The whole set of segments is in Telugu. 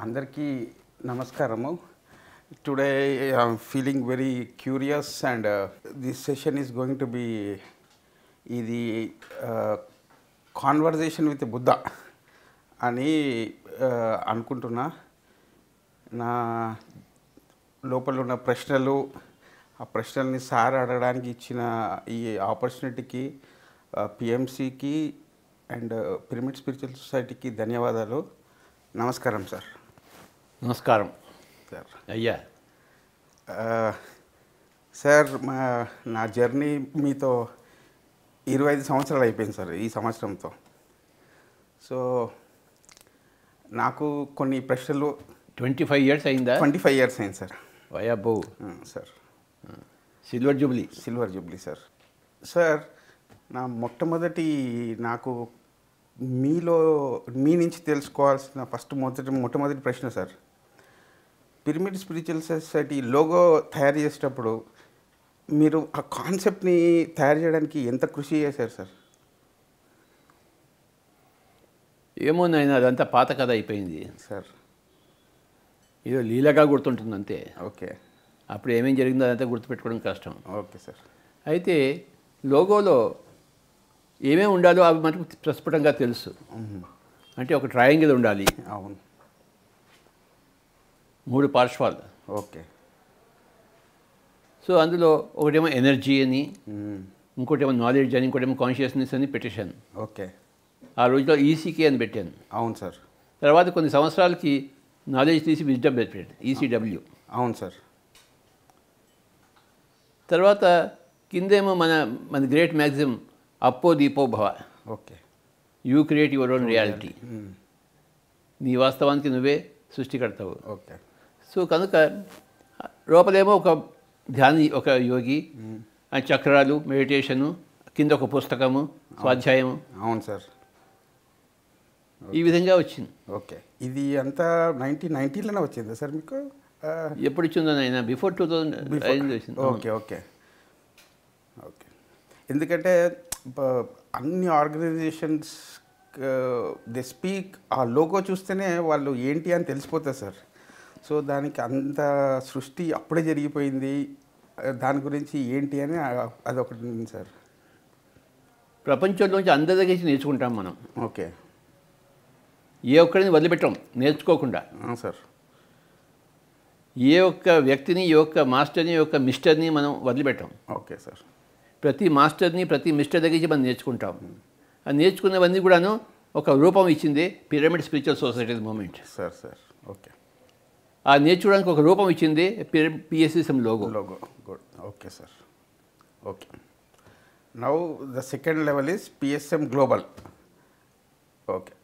అందరికీ నమస్కారము today I'm feeling very curious and this session is going to be ఇది కాన్వర్జేషన్ విత్ బుద్ధ అని uh, అనుకుంటున్నా నా లోపల ఉన్న ప్రశ్నలు ఆ ప్రశ్నల్ని సార్ అడగడానికి ఇచ్చిన ఈ ఆపర్చునిటీకి పిఎంసికి అండ్ పిరమిడ్ స్పిరిచువల్ సొసైటీకి ధన్యవాదాలు నమస్కారం సార్ నమస్కారం సార్ అయ్యా సార్ మా నా జర్నీ మీతో ఇరవై ఐదు సంవత్సరాలు అయిపోయింది సార్ ఈ సంవత్సరంతో సో నాకు కొన్ని ప్రశ్నలు ట్వంటీ ఫైవ్ ఇయర్స్ అయిందా ట్వంటీ ఫైవ్ ఇయర్స్ అయింది సార్ వయాబో sir silver jubilee silver jubilee sir sir నా మొట్టమొదటి నాకు మీలో మీ నుంచి తెలుసుకోవాల్సిన ఫస్ట్ మొదటి మొట్టమొదటి ప్రశ్న sir pyramid spiritual society logo తయారు చేసేటప్పుడు మీరు ఆ కాన్సెప్ట్ని తయారు చేయడానికి ఎంత కృషి చేశారు సార్ ఏమో నాయన అదంతా పాత కథ అయిపోయింది సార్ ఏదో లీలగా గుర్తుంటుంది అంతే ఓకే అప్పుడు ఏమేం జరిగిందో అదంతా గుర్తుపెట్టుకోవడం కష్టం ఓకే సార్ అయితే లోగోలో ఏమేమి ఉండాలో అవి మనకు ప్రస్ఫుటంగా తెలుసు అంటే ఒక ట్రయాంగిల్ ఉండాలి అవును మూడు పార్శ్వాలు ఓకే సో అందులో ఒకటేమో ఎనర్జీ అని మ్మ్. ఇంకోటేమో నాలెడ్జ్ అని ఇంకోటేమో కాన్షియస్నెస్ అని పెట్టేశాను ఓకే ఆ రోజులో ఈసీకే అని పెట్టాను అవును సార్ తర్వాత కొన్ని సంవత్సరాలకి నాలెడ్జ్ తీసి విజ్డమ్ పెట్టాడు ఈసీడబ్ల్యూ అవును సార్ తర్వాత కిందేమో మన మన గ్రేట్ మ్యాక్సిమ్ అప్పో దీపో భవ okay you create your own reality నీ వాస్తవానికి నువ్వే సృష్టికర్తావు ఓకే సో కనుక లోపలేమో ఒక ధ్యాని ఒక యోగి ఆ చక్రాలు మెడిటేషను కింద ఒక పుస్తకము స్వాధ్యాయము అవును సార్ ఈ విధంగా వచ్చింది ఓకే ఇది అంతా నైన్టీన్ నైన్టీన్లోనే వచ్చిందా సార్ మీకు ఆ, ఎప్పుడు ఇచ్చిందో నాయన బిఫోర్ టూ థౌజండ్ ఐదు వచ్చింది ఓకే ఓకే ఓకే ఎందుకంటే బ- అన్ని ఆర్గనైజేషన్స్ దే స్పీక్ ఆ లోగో చూస్తేనే వాళ్ళు ఏంటి అని తెలిసిపోతుంది సార్ సో దానికి అంత సృష్టి అప్పుడే జరిగిపోయింది ఆ, దాని గురించి ఏంటి అని ఆ- అదొకటి ఉంది సార్ ప్రపంచంలోంచి అందరి దగ్గర నుంచి నేర్చుకుంటాం మనం ఓకే ఏ ఒక్కరిని వదిలిపెట్టాం నేర్చుకోకుండా ఆ, సార్ ఏ ఒక్క వ్యక్తిని ఏ ఒక్క మాస్టర్ని ఏ ఒక్క మిస్టర్ని మనం వదిలిపెట్టాం ఓకే సార్ ప్రతి మాస్టర్ని ప్రతి మిస్టర్ దగ్గర నుంచి మనం నేర్చుకుంటాం ఆ నేర్చుకున్నవన్నీ కూడాను ఒక రూపం ఇచ్చింది pyramid spiritual society movement sir sir okay ఆ నేర్చుకోవడానికి ఒక రూపం ఇచ్చింది PSSM logo logo good okay sir okay now the second level is psm global okay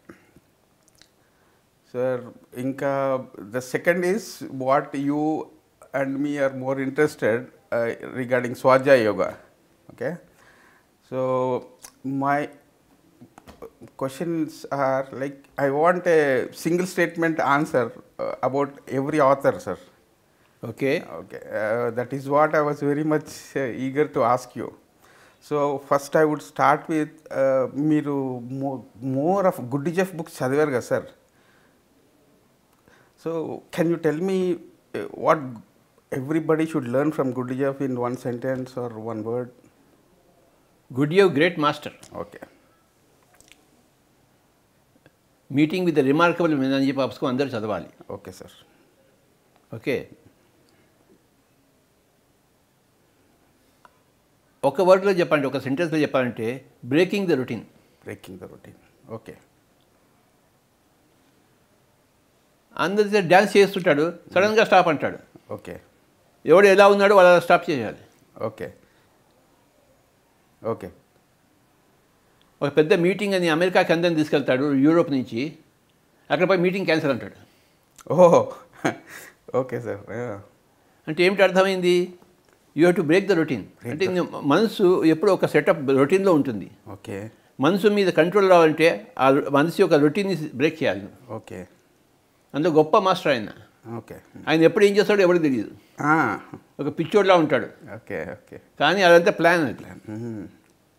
sir inka the second is what you and me are more interested uh, regarding swaja yoga okay so my questions are like i want a single statement answer uh, about every author sir okay Okay, uh, that is what I was very much uh, eager to ask you. So first I would start with uh, మీరు more of Gurdjieff books చదివారు కదా sir so can you tell me what everybody should learn from Gurdjieff in one sentence or one word good you great master okay meeting with remarkable men అని చెప్పి ఆ పుస్తకం అందరూ చదవాలి ఓకే సార్ ఓకే ఒక వర్డ్లో చెప్పండి ఒక సెంటెన్స్లో చెప్పాలంటే breaking the routine breaking the routine okay అందరి డ్యాన్స్ చేస్తుంటాడు సడన్గా స్టాప్ అంటాడు ఓకే ఎవడు ఎలా ఉన్నాడో వాళ్ళు అలా స్టాప్ చేయాలి ఓకే ఓకే ఒక పెద్ద మీటింగ్ అని అమెరికాకి అందరిని తీసుకెళ్తాడు యూరోప్ నుంచి అక్కడ పోయి మీటింగ్ క్యాన్సిల్ అంటాడు ఓహో ఓకే సార్ అంటే ఏమిటి అర్థమైంది you have to break the routine అంటే నీ మనసు ఎప్పుడు ఒక సెటప్ రొటీన్లో ఉంటుంది ఓకే మనసు మీద కంట్రోల్ రావాలంటే ఆ మనసు యొక్క రొటీన్ని బ్రేక్ చేయాలి ఓకే అందులో గొప్ప మాస్టర్ ఆయన ఓకే ఆయన ఎప్పుడు ఏం చేస్తాడో ఎవరికి తెలియదు ఒక పిచ్చోడ్లా ఉంటాడు ఓకే ఓకే కానీ అదంతా ప్లాన్ అది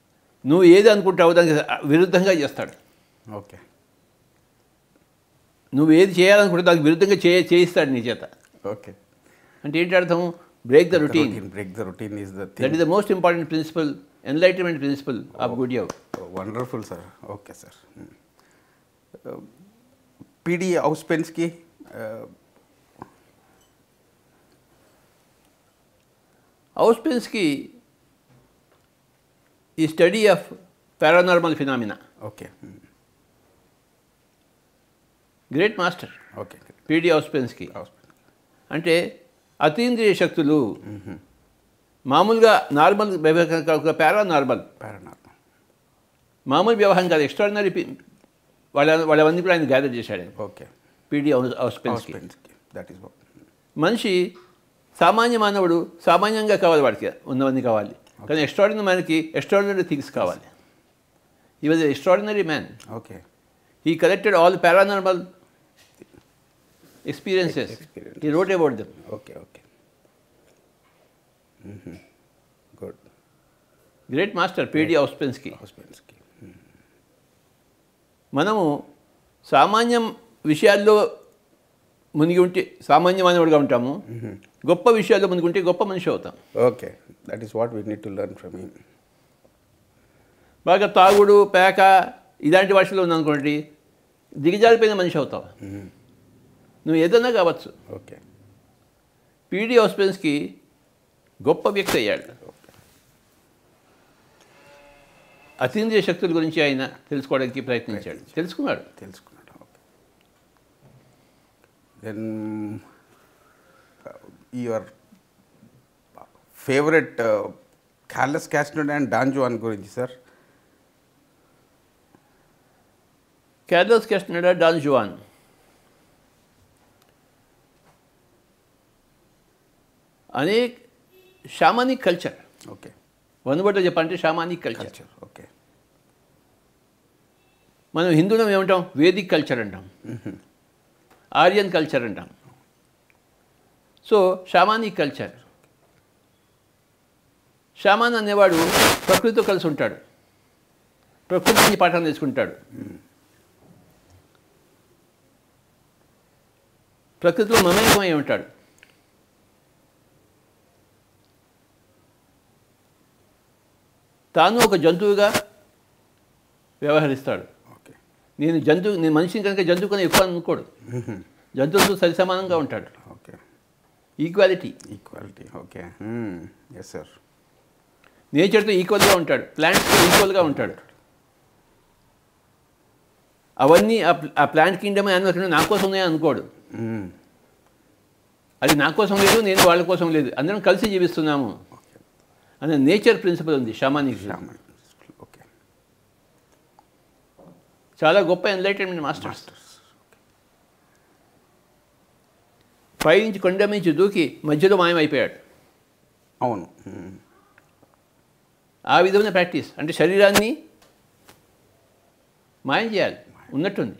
నువ్వు ఏది అనుకుంటావో దానికి విరుద్ధంగా చేస్తాడు ఓకే నువ్వు ఏది చేయాలనుకుంటే దానికి విరుద్ధంగా చే చేయిస్తాడు నీ చేత ఓకే అంటే ఏంటి అర్థం break the routine break the routine is the that is the most important principle enlightenment principle of గుడ్ యోగ్ wonderful sir okay sir PD Ouspensky Ouspensky ఈ study of paranormal phenomena okay great master okay PD Ouspensky హౌస్ అంటే అతీంద్రియ శక్తులు మామూలుగా నార్మల్ పారా నార్మల్ పారానార్మల్ మామూలు వ్యవహారం కాదు ఎక్స్ట్రాడినరీ వాళ్ళ వాళ్ళవన్నీ కూడా ఆయన గ్యాదర్ చేశాడు ఓకే పీడి హౌస్ హౌస్ హౌస్ పెన్స్కి పెన్స్కి దట్ ఈస్ మనిషి సామాన్య మానవుడు సామాన్యంగా కావాలి వాడికి ఉన్నవన్నీ కావాలి కానీ ఎక్స్ట్రాడినరీ మ్యాన్కి ఎక్స్ట్రాడినరీ థింగ్స్ కావాలి he was extraordinary man okay he collected all paranormal experiences Experiences. He wrote about them okay okay good great master PD Ouspensky Ouspensky మనము సామాన్యం విషయాల్లో మునిగి ఉంటే సామాన్య మానవుడిగా ఉంటాము గొప్ప విషయాల్లో మునిగి ఉంటే గొప్ప మనిషి అవుతాం okay that is what we need to learn from him బాగా తాగుడు పేక ఇలాంటి వాటిలో ఉందనుకోండి దిగజారిపోయిన మనిషి అవుతావు నువ్వు ఏదన్నా కావచ్చు ఓకే పీడీ హౌస్పెన్స్కి గొప్ప వ్యక్తి అయ్యాడు అతీంద్రియ శక్తుల గురించి ఆయన తెలుసుకోవడానికి ప్రయత్నించాడు తెలుసుకున్నాడు తెలుసుకున్నాడు okay then your favourite Carlos Castaneda and Don Juan గురించి sir Carlos Castaneda Don Juan అనేక షామానిక్ కల్చర్ ఓకే వన్ వర్డ్లో చెప్పాలంటే షామానిక్ కల్చర్ కల్చర్ ఓకే మనం హిందువులం ఏమంటాం వేదిక్ కల్చర్ అంటాం ఆర్యన్ కల్చర్ అంటాం సో షామానిక్ కల్చర్ షామాన్ అనేవాడు ప్రకృతితో కలిసి ఉంటాడు ప్రకృతి నుంచి పాఠం నేర్చుకుంటాడు ప్రకృతిలో మమేకమై ఉంటాడు తాను ఒక జంతువుగా వ్యవహరిస్తాడు ఓకే నేను జంతువు నేను మనిషిని కనుక జంతువు కన్నా ఎక్కువ అనుకోడు జంతువులతో సరి సమానంగా ఉంటాడు okay equality equality okay yes sir నేచర్తో ఈక్వల్గా ఉంటాడు ప్లాంట్స్తో ఈక్వల్గా ఉంటాడు అవన్నీ ఆ ప్ల- ఆ ప్లాంట్ కింగ్డమ్ యానిమల్స్ నా కోసం ఉన్నాయని అనుకోడు అది నా కోసం లేదు నేను వాళ్ళ కోసం లేదు అందరం కలిసి జీవిస్తున్నాము ఓకే అనే నేచర్ ప్రిన్సిపల్ ఉంది షామానిక్ ఓకే చాలా గొప్ప ఎన్లైటన్మెంట్ మాస్టర్స్ మాస్టర్స్ పై నుంచి కొండ నుంచి దూకి మధ్యలో మాయమైపోయాడు అవును Mm. ఆ విధమైన ప్రాక్టీస్ అంటే శరీరాన్ని మాయం చేయాలి ఉన్నట్టుంది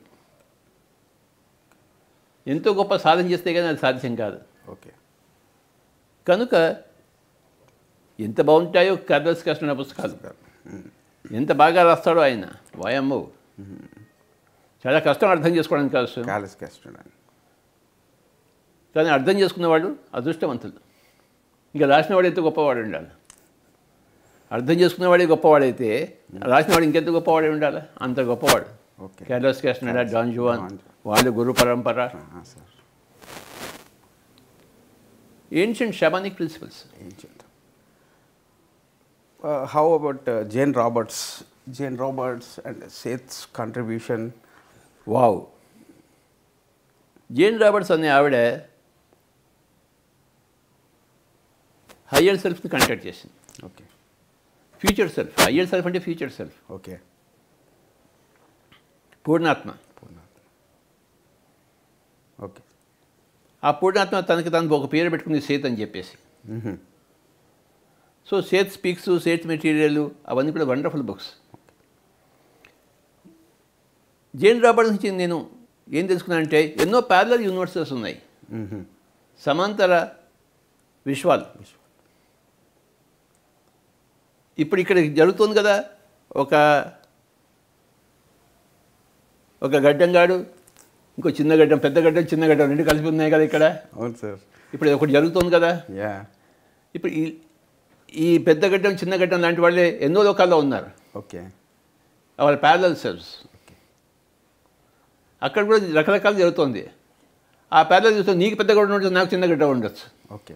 ఎంతో గొప్ప సాధన చేస్తే కానీ అది సాధ్యం కాదు ఓకే కనుక ఎంత బాగుంటాయో కర్నల్స్ కృష్ణ పుస్తకాలు Mm. ఎంత బాగా రాస్తాడో ఆయన వాయమ్మో చాలా కష్టం అర్థం చేసుకోవడానికి కాదు క్యాలెస్ క్యాస్టెడ్ అండ్ కానీ అర్థం చేసుకున్నవాడు అదృష్టవంతులు ఇంకా రాసినవాడు ఎంత గొప్పవాడు ఉండాలి అర్థం చేసుకున్నవాడే గొప్పవాడైతే రాసినవాడు ఇంకెంత గొప్పవాడే ఉండాలి అంత గొప్పవాడు okay Kerala's Krishna Don Juan Don వాళ్ళు గురు పరంపర sir ancient shamanic principles ancient. Uh, how about uh, Jane Roberts? Jane Roberts and Seth's contribution. Wow Jane Roberts అనే ఆవిడ హయ్యర్ సెల్ఫ్ని కంటాక్ట్ చేసింది Okay. Future self higher self అంటే ఫ్యూచర్ సెల్ఫ్ Okay. పూర్ణాత్మ Purnatma. Okay. ఆ పూర్ణాత్మ తనకి తను ఒక పేరు పెట్టుకుంది సేత్ అని చెప్పేసి Mm-hmm. So Seth speaks Seth material అవన్నీ కూడా వండర్ఫుల్ బుక్స్ జేన్ రాబర్ట్స్ నుంచి నేను ఏం తెలుసుకున్నానంటే ఎన్నో ప్యారలల్ యూనివర్సెస్ ఉన్నాయి Mm-hmm. సమాంతర విశ్వాలు ఇప్పుడు ఇక్కడ జరుగుతుంది కదా ఒక ఒక గడ్డంగాడు ఇంకో చిన్న గడ్డం పెద్ద గడ్డం చిన్న గడ్డం రెండు కలిపి ఉన్నాయి కదా ఇక్కడ అవును సార్ ఇప్పుడు ఇది ఒకటి జరుగుతుంది కదా యా ఇప్పుడు ఈ ఈ పెద్ద గడ్డం చిన్న గడ్డం లాంటి వాళ్ళే ఎన్నో లోకాల్లో ఉన్నారు ఓకే వాళ్ళ ప్యారలల్ సెల్స్ అక్కడ కూడా రకరకాలు జరుగుతుంది ఆ ప్యారలల్ చూస్తే నీకు పెద్ద గడ్డ ఉండొచ్చు నాకు చిన్న గడ్డ ఉండొచ్చు ఓకే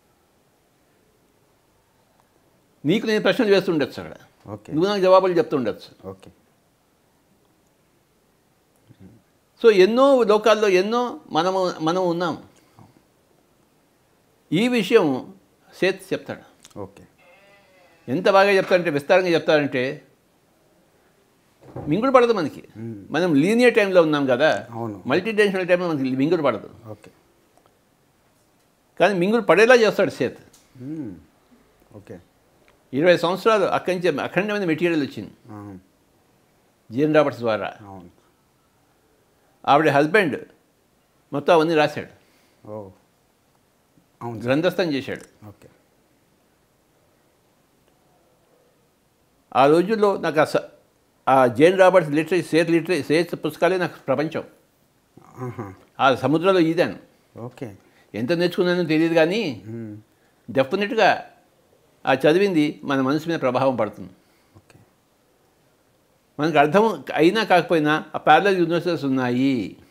నీకు నేను ప్రశ్నలు వేస్తుండొచ్చు అక్కడ ఓకే నువ్వు నాకు జవాబులు చెప్తుండొచ్చు ఓకే సో ఎన్నో లోకాల్లో ఎన్నో మనము మనం ఉన్నాం ఈ విషయం సేత్ చెప్తాడు ఓకే ఎంత బాగా చెప్తారంటే విస్తారంగా చెప్తారంటే మింగుడు పడదు మనకి మనం లీనియర్ టైంలో ఉన్నాం కదా అవును. మల్టీ టెన్షనల్ టైంలో మనకి మింగుడు పడదు ఓకే కానీ మింగుడు పడేలా చేస్తాడు సేత్ మ్మ్. ఓకే ఇరవై సంవత్సరాలు అక్కడి నుంచి అఖండమైన మెటీరియల్ వచ్చింది ఆ, జీఎన్ రాబర్ట్స్ ద్వారా అవును ఆవిడ హస్బెండ్ మొత్తం అవన్నీ రాశాడు ఓ అవును సార్ గ్రంథస్థం చేశాడు ఓకే ఆ రోజుల్లో నాకు ఆ స- ఆ Jane Roberts literally Seth literally Seth పుస్తకాలే నాకు ప్రపంచం ఆహా. ఆ సముద్రంలో ఈదాను ఓకే ఎంత నేర్చుకున్నానో తెలియదు కానీ మ్మ్. డెఫినెట్గా ఆ చదివింది మన మనసు మీద ప్రభావం పడుతుంది ఓకే మనకు అర్థం అయినా కాకపోయినా ఆ ప్యారలల్ యూనివర్సిటీస్ ఉన్నాయి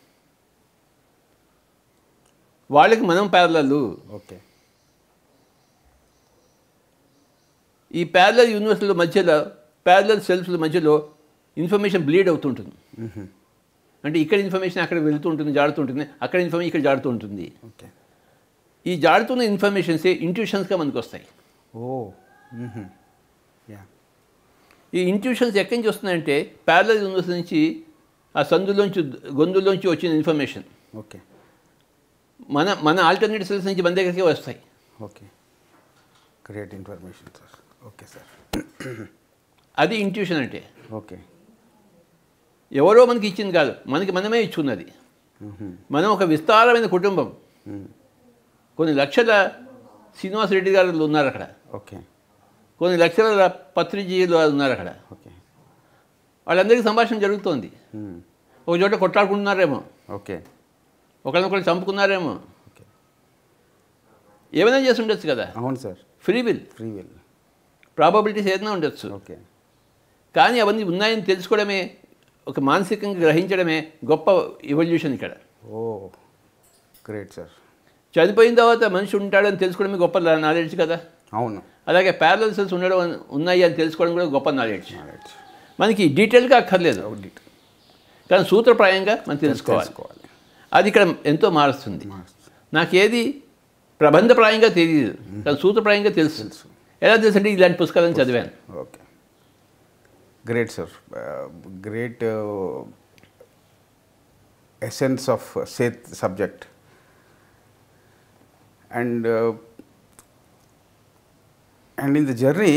వాళ్ళకి మనం ప్యారలల్ ఓకే ఈ ప్యారలల్ యూనివర్సిటీల మధ్యలో ప్యారలల్ సెల్ఫ్ల మధ్యలో ఇన్ఫర్మేషన్ బ్లీడ్ అవుతుంటుంది మ్మ్. అంటే ఇక్కడ ఇన్ఫర్మేషన్ అక్కడ వెళ్తూ ఉంటుంది జాడుతుంటుంది అక్కడ ఇన్ఫర్మేషన్ ఇక్కడ జాడుతూ ఉంటుంది ఓకే ఈ జాడుతున్న ఇన్ఫర్మేషన్సే ఇంట్యూషన్స్గా మనకు వస్తాయి ఓ మ్మ్. యా ఈ ఇంట్యూషన్స్ ఎక్కడి నుంచి వస్తున్నాయంటే ప్యారలల్ యూనివర్సిటీ నుంచి ఆ సందులోంచి గొంతుల్లోంచి వచ్చిన ఇన్ఫర్మేషన్ ఓకే మన మన ఆల్టర్నేట్ సెల్స్ నుంచి మన దగ్గరికి వస్తాయి okay great information sir okay sir అది ఇంట్యూషన్ అంటే ఓకే ఎవరో మనకి ఇచ్చింది కాదు మనకి మనమే ఇచ్చున్నది మ్మ్. మనం ఒక విస్తారమైన కుటుంబం మ్మ్. కొన్ని లక్షల శ్రీనివాస్ రెడ్డి గారు ఉన్నారు అక్కడ ఓకే కొన్ని లక్షల పత్రిజీలు ఉన్నారు అక్కడ ఓకే వాళ్ళందరికీ సంభాషణ జరుగుతోంది మ్మ్. ఒక చోట కొట్లాడుకుంటున్నారేమో ఓకే ఒకరినొకరు చంపుకున్నారేమో ఓకే ఏమైనా చేసి ఉండొచ్చు కదా అవును sir free will free will probabilities ఏదైనా ఉండొచ్చు ఓకే కానీ అవన్నీ ఉన్నాయని తెలుసుకోవడమే ఒక మానసికంగా గ్రహించడమే గొప్ప ఇవల్యూషన్ ఇక్కడ ఓ గ్రేట్ సార్ చనిపోయిన తర్వాత మనిషి ఉంటాడని తెలుసుకోవడమే గొప్ప నాలెడ్జ్ కదా అవును అలాగే ప్యారలల్ సెల్స్ ఉండడం ఉన్నాయి అని తెలుసుకోవడం కూడా గొప్ప నాలెడ్జ్ నాలెడ్జ్ మనకి డీటెయిల్గా అక్కర్లేదు అవుట్ కానీ సూత్రప్రాయంగా మనం తెలుసుకోవాలి తెలుసుకోవాలి అది ఇక్కడ ఎంతో మారుస్తుంది Marks. నాకేది ప్రబంధప్రాయంగా తెలియదు కానీ సూత్రప్రాయంగా తెలుసు తెలుసు. ఎలా తెలుసు అంటే ఇలాంటి పుస్తకాలను చదివాను okay great sir great essence of Seth subject and and in the journey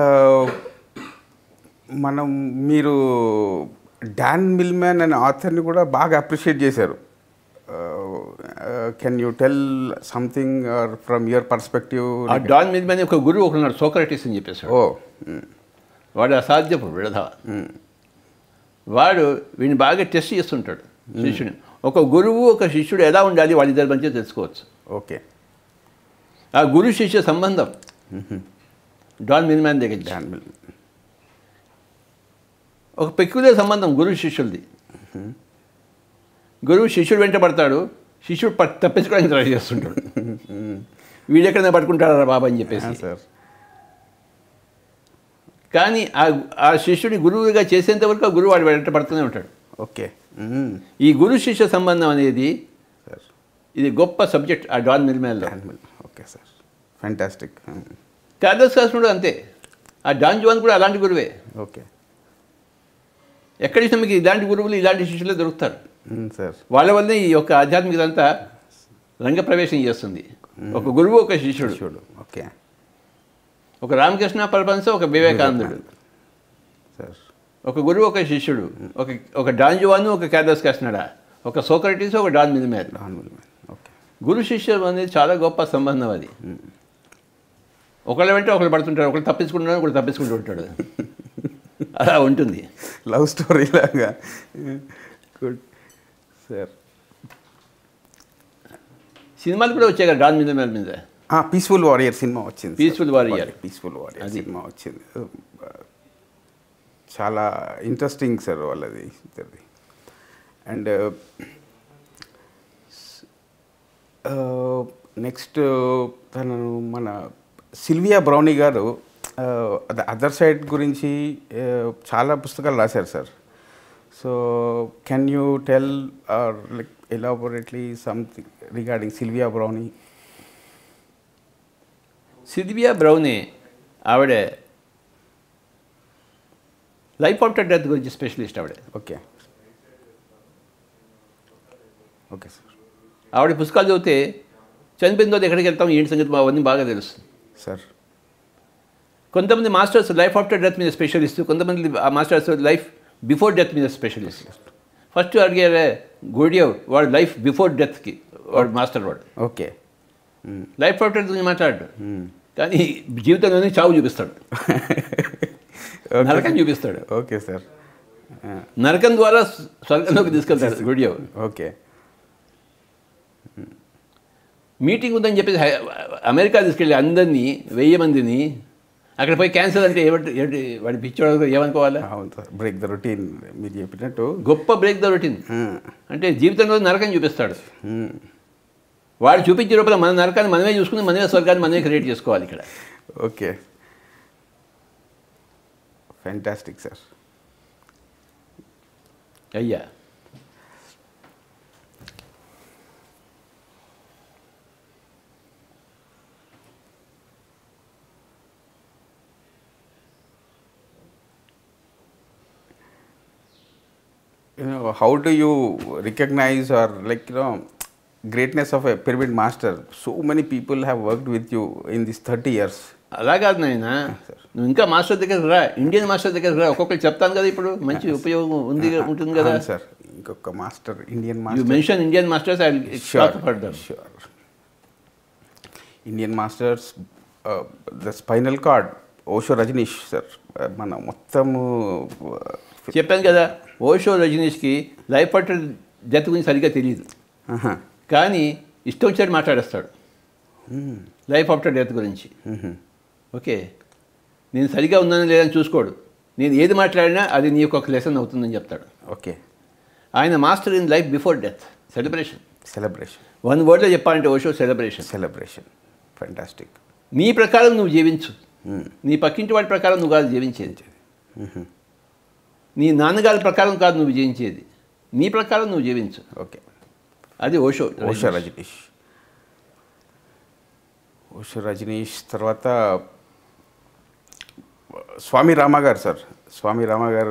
మనం మీరు డాన్ మిల్మ్యాన్ అనే ఆథర్ని కూడా బాగా అప్రిషియేట్ చేశారు can you tell something from your perspective ఆ డాన్ మీద మీద ఒక గురువు ఒకడున్నాడు సోక్రటీస్ అని చెప్పేశాడు ఓ వాడు అసాధ్యపు విడధ వాడు వీడిని బాగా టెస్ట్ చేస్తుంటాడు శిష్యుని ఒక గురువు ఒక శిష్యుడు ఎలా ఉండాలి వాళ్ళిద్దరి మధ్య తెలుసుకోవచ్చు ఓకే ఆ గురు శిష్య సంబంధం డాన్ మిల్మ్యాన్ దగ్గర నుంచి. డాన్ మిల్ ఒక పెక్యులర్ సంబంధం గురు శిష్యులది గురువు శిష్యుడు వెంట పడతాడు శిష్యుడు పట్ తప్పించుకోవడానికి ట్రై చేస్తుంటాడు వీడెక్కడైనా పట్టుకుంటారా బాబా అని చెప్పేసి సార్ కానీ ఆ ఆ శిష్యుడి గురువుగా చేసేంత వరకు ఆ గురువు వాడు వెంట పడుతూనే ఉంటాడు ఓకే ఈ గురు శిష్య సంబంధం అనేది సార్ ఇది గొప్ప సబ్జెక్ట్ ఆ డాన్ మిల్మేల్లో Dan Mill okay sir fantastic కార్దస్ కాసుడు అంతే ఆ డాన్ జువాన్ కూడా అలాంటి గురువే ఓకే ఎక్కడి నుంచి మీకు ఇలాంటి గురువులు ఇలాంటి శిష్యులే దొరుకుతారు సార్ వాళ్ళ వల్లనే ఈ యొక్క ఆధ్యాత్మికత అంతా రంగప్రవేశం చేస్తుంది ఒక గురువు ఒక శిష్యుడు చూడు ఓకే ఒక రామకృష్ణ పరపంశ ఒక వివేకానందుడు సార్ ఒక గురువు ఒక శిష్యుడు ఒక ఒక డాన్ జువాను ఒక కార్దస్ కృష్ణడా ఒక సోక్రటీస్ ఒక Dan Millman Dan Mill okay గురు శిష్యం అనేది చాలా గొప్ప సంబంధం అది ఒకళ్ళ వెంట ఒకళ్ళు పడుతుంటారు ఒకళ్ళు తప్పించుకుంటున్నారు ఒకళ్ళు తప్పించుకుంటూ ఉంటాడు అలా ఉంటుంది లవ్ స్టోరీ లాగా గుడ్ సార్ సినిమాలు కూడా వచ్చాయి కదా డాన్ మీద మీద మీద పీస్ఫుల్ వారియర్ సినిమా వచ్చింది Peaceful Warrior. పీస్ఫుల్ వారియర్ అది. సినిమా వచ్చింది చాలా ఇంట్రెస్టింగ్ సార్ వాళ్ళది ఇద్దరిది అండ్ నెక్స్ట్ తను మన సిల్వియా బ్రౌనీ గారు అదర్ సైడ్ గురించి uh, చాలా పుస్తకాలు రాశారు sir so can you tell or like elaborately something regarding Sylvia Browne Sylvia Browne ఆవిడ లైఫ్ ఆఫ్టర్ డెత్ గురించి స్పెషలిస్ట్ ఆవిడ ఓకే ఓకే సార్ ఆవిడ పుస్తకాలు చదివితే చనిపోయిన తర్వాత ఎక్కడికి వెళ్తాం ఏంటి సంగతి మా అవన్నీ బాగా తెలుస్తుంది సార్ కొంతమంది మాస్టర్స్ లైఫ్ ఆఫ్టర్ డెత్ మీద స్పెషలిస్ట్ కొంతమంది ఆ మాస్టర్స్ లైఫ్ బిఫోర్ డెత్ మీద స్పెషలిస్ట్ ఫస్ట్ అడిగారే గోడియవ్ వాడు లైఫ్ బిఫోర్ డెత్కి వాడు మాస్టర్ వాడు ఓకే లైఫ్ ఆఫ్టర్ డెత్ గురించి మాట్లాడు కానీ జీవితంలోనే చావు చూపిస్తాడు నరకం చూపిస్తాడు ఓకే సార్ నరకం ద్వారా స్వర్గంలోకి తీసుకెళ్తాడు గోడియవ్ ఓకే మీటింగ్ ఉందని చెప్పేసి హై- అమెరికా తీసుకెళ్ళి అందరినీ వెయ్యి మందిని అక్కడ పోయి క్యాన్సర్ అంటే ఏమంటే ఏంటి వాడి పిచ్చోడు ఏమనుకోవాలా అవును సార్ బ్రేక్ ద రొటీన్ మీరు చెప్పినట్టు గొప్ప బ్రేక్ ద రొటీన్ Hmm. అంటే జీవితంలో నరకం చూపిస్తాడు Hmm. వాడు చూపించే లోపల మన నరకాన్ని మనమే చూసుకుని మనమే స్వర్గాన్ని మనమే క్రియేట్ చేసుకోవాలి ఇక్కడ ఓకే ఫ్యాంటాస్టిక్ సార్ అయ్యా you know how do you recognize or like you know greatness of a pyramid master so many people have worked with you in these 30 years అలా కాదు నాయన నువ్వు ఇంకా మాస్టర్ దగ్గరకు రా ఇండియన్ మాస్టర్ దగ్గరకు రా ఒక్కొక్కరు చెప్తాను కదా ఇప్పుడు మంచి ఉపయోగం ఉంది ఉంటుంది కదా సార్ ఇంకొక master Indian you master mention Indian masters I Sure. For them Sure. Indian masters the spinal cord Osho Rajneesh sir మన మొత్తము చెప్పాను కదా ఓషో రజనీష్కి లైఫ్ పట్టర్ డెత్ గురించి సరిగ్గా తెలియదు ఆహా. కానీ ఇష్టం వచ్చినట్టు మాట్లాడేస్తాడు లైఫ్ ఆఫ్టర్ డెత్ గురించి మ్మ్. ఓకే నేను సరిగా ఉన్నాను లేదని చూసుకోడు నేను ఏది మాట్లాడినా అది నీ యొక్క ఒక లెసన్ అవుతుందని చెప్తాడు ఓకే ఆయన master in life before death celebration celebration one వర్డ్లో చెప్పాలంటే ఓషో సెలబ్రేషన్ సెలబ్రేషన్ ఫ్యాంటాస్టిక్ నీ ప్రకారం నువ్వు జీవించు నీ పక్కింటి వాడి ప్రకారం నువ్వు కాదు జీవించేది నీ నాన్నగారి ప్రకారం కాదు నువ్వు జీవించేది నీ ప్రకారం నువ్వు జీవించు ఓకే అది ఓషో ఓషో రజనీష్ ఓషో రజనీష్ తర్వాత స్వామి రామ గారు సార్ స్వామి రామ గారు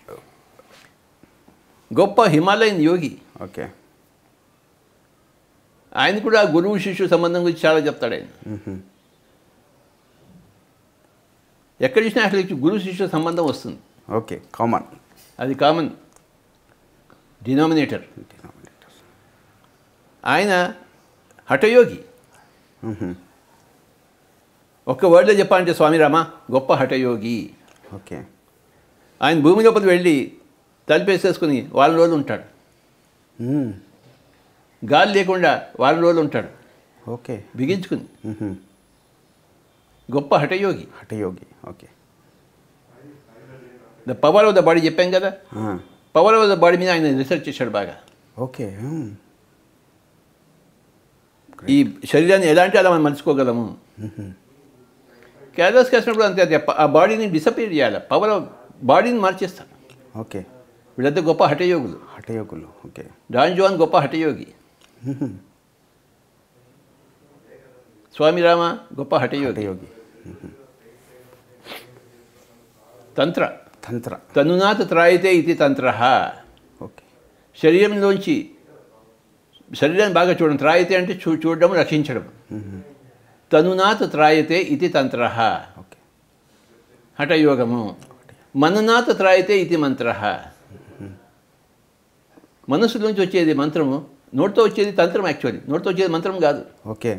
గొప్ప హిమాలయన్ యోగి ఓకే ఆయన కూడా గురువు శిష్యు సంబంధం గురించి చాలా చెప్తాడు ఆయన ఎక్కడ చూసినా అసలు గురువు శిష్యు సంబంధం వస్తుంది ఓకే కామన్ అది కామన్ డినామినేటర్ ఆయన హఠయోగి ఒక్క వర్డ్లో చెప్పాలంటే స్వామి రామ గొప్ప హఠయోగి ఓకే ఆయన భూమి లోపల వెళ్ళి తలిపేసేసుకుని వారం రోజులు ఉంటాడు గాలి లేకుండా వారం రోజులు ఉంటాడు ఓకే బిగించుకుని గొప్ప హఠయోగి హఠయోగి okay the power of the body చెప్పాం కదా పవర్ ఆఫ్ ద బాడీ మీద ఆయన రీసెర్చ్ చేశాడు బాగా ఓకే ఈ శరీరాన్ని ఎలా అంటే అలా మనం మలుచుకోగలము క్యారస్ వేసినప్పుడు అంతే అది ఆ బాడీని డిసపేర్ చేయాలి పవర్ ఆఫ్ బాడీని మార్చేస్తాడు ఓకే వీళ్ళంతా గొప్ప హఠయోగులు హఠయోగులు ఓకే డాన్ జోన్ గొప్ప హఠయోగి స్వామి రామ గొప్ప హఠయోగి హఠయోగి తంత్ర తంత్ర తనునాథ త్రాయితే ఇది తంత్ర ఓకే శరీరంలోంచి శరీరాన్ని బాగా చూడండి త్రాయితే అంటే చూ చూడడం రక్షించడం తనునాథ త్రాయితే ఇది తంత్ర ఓకే హఠయోగము మననాథ త్రాయితే ఇది మంత్ర మనసులోంచి వచ్చేది మంత్రము నోటితో వచ్చేది తంత్రం యాక్చువల్లీ నోటితో వచ్చేది మంత్రం కాదు ఓకే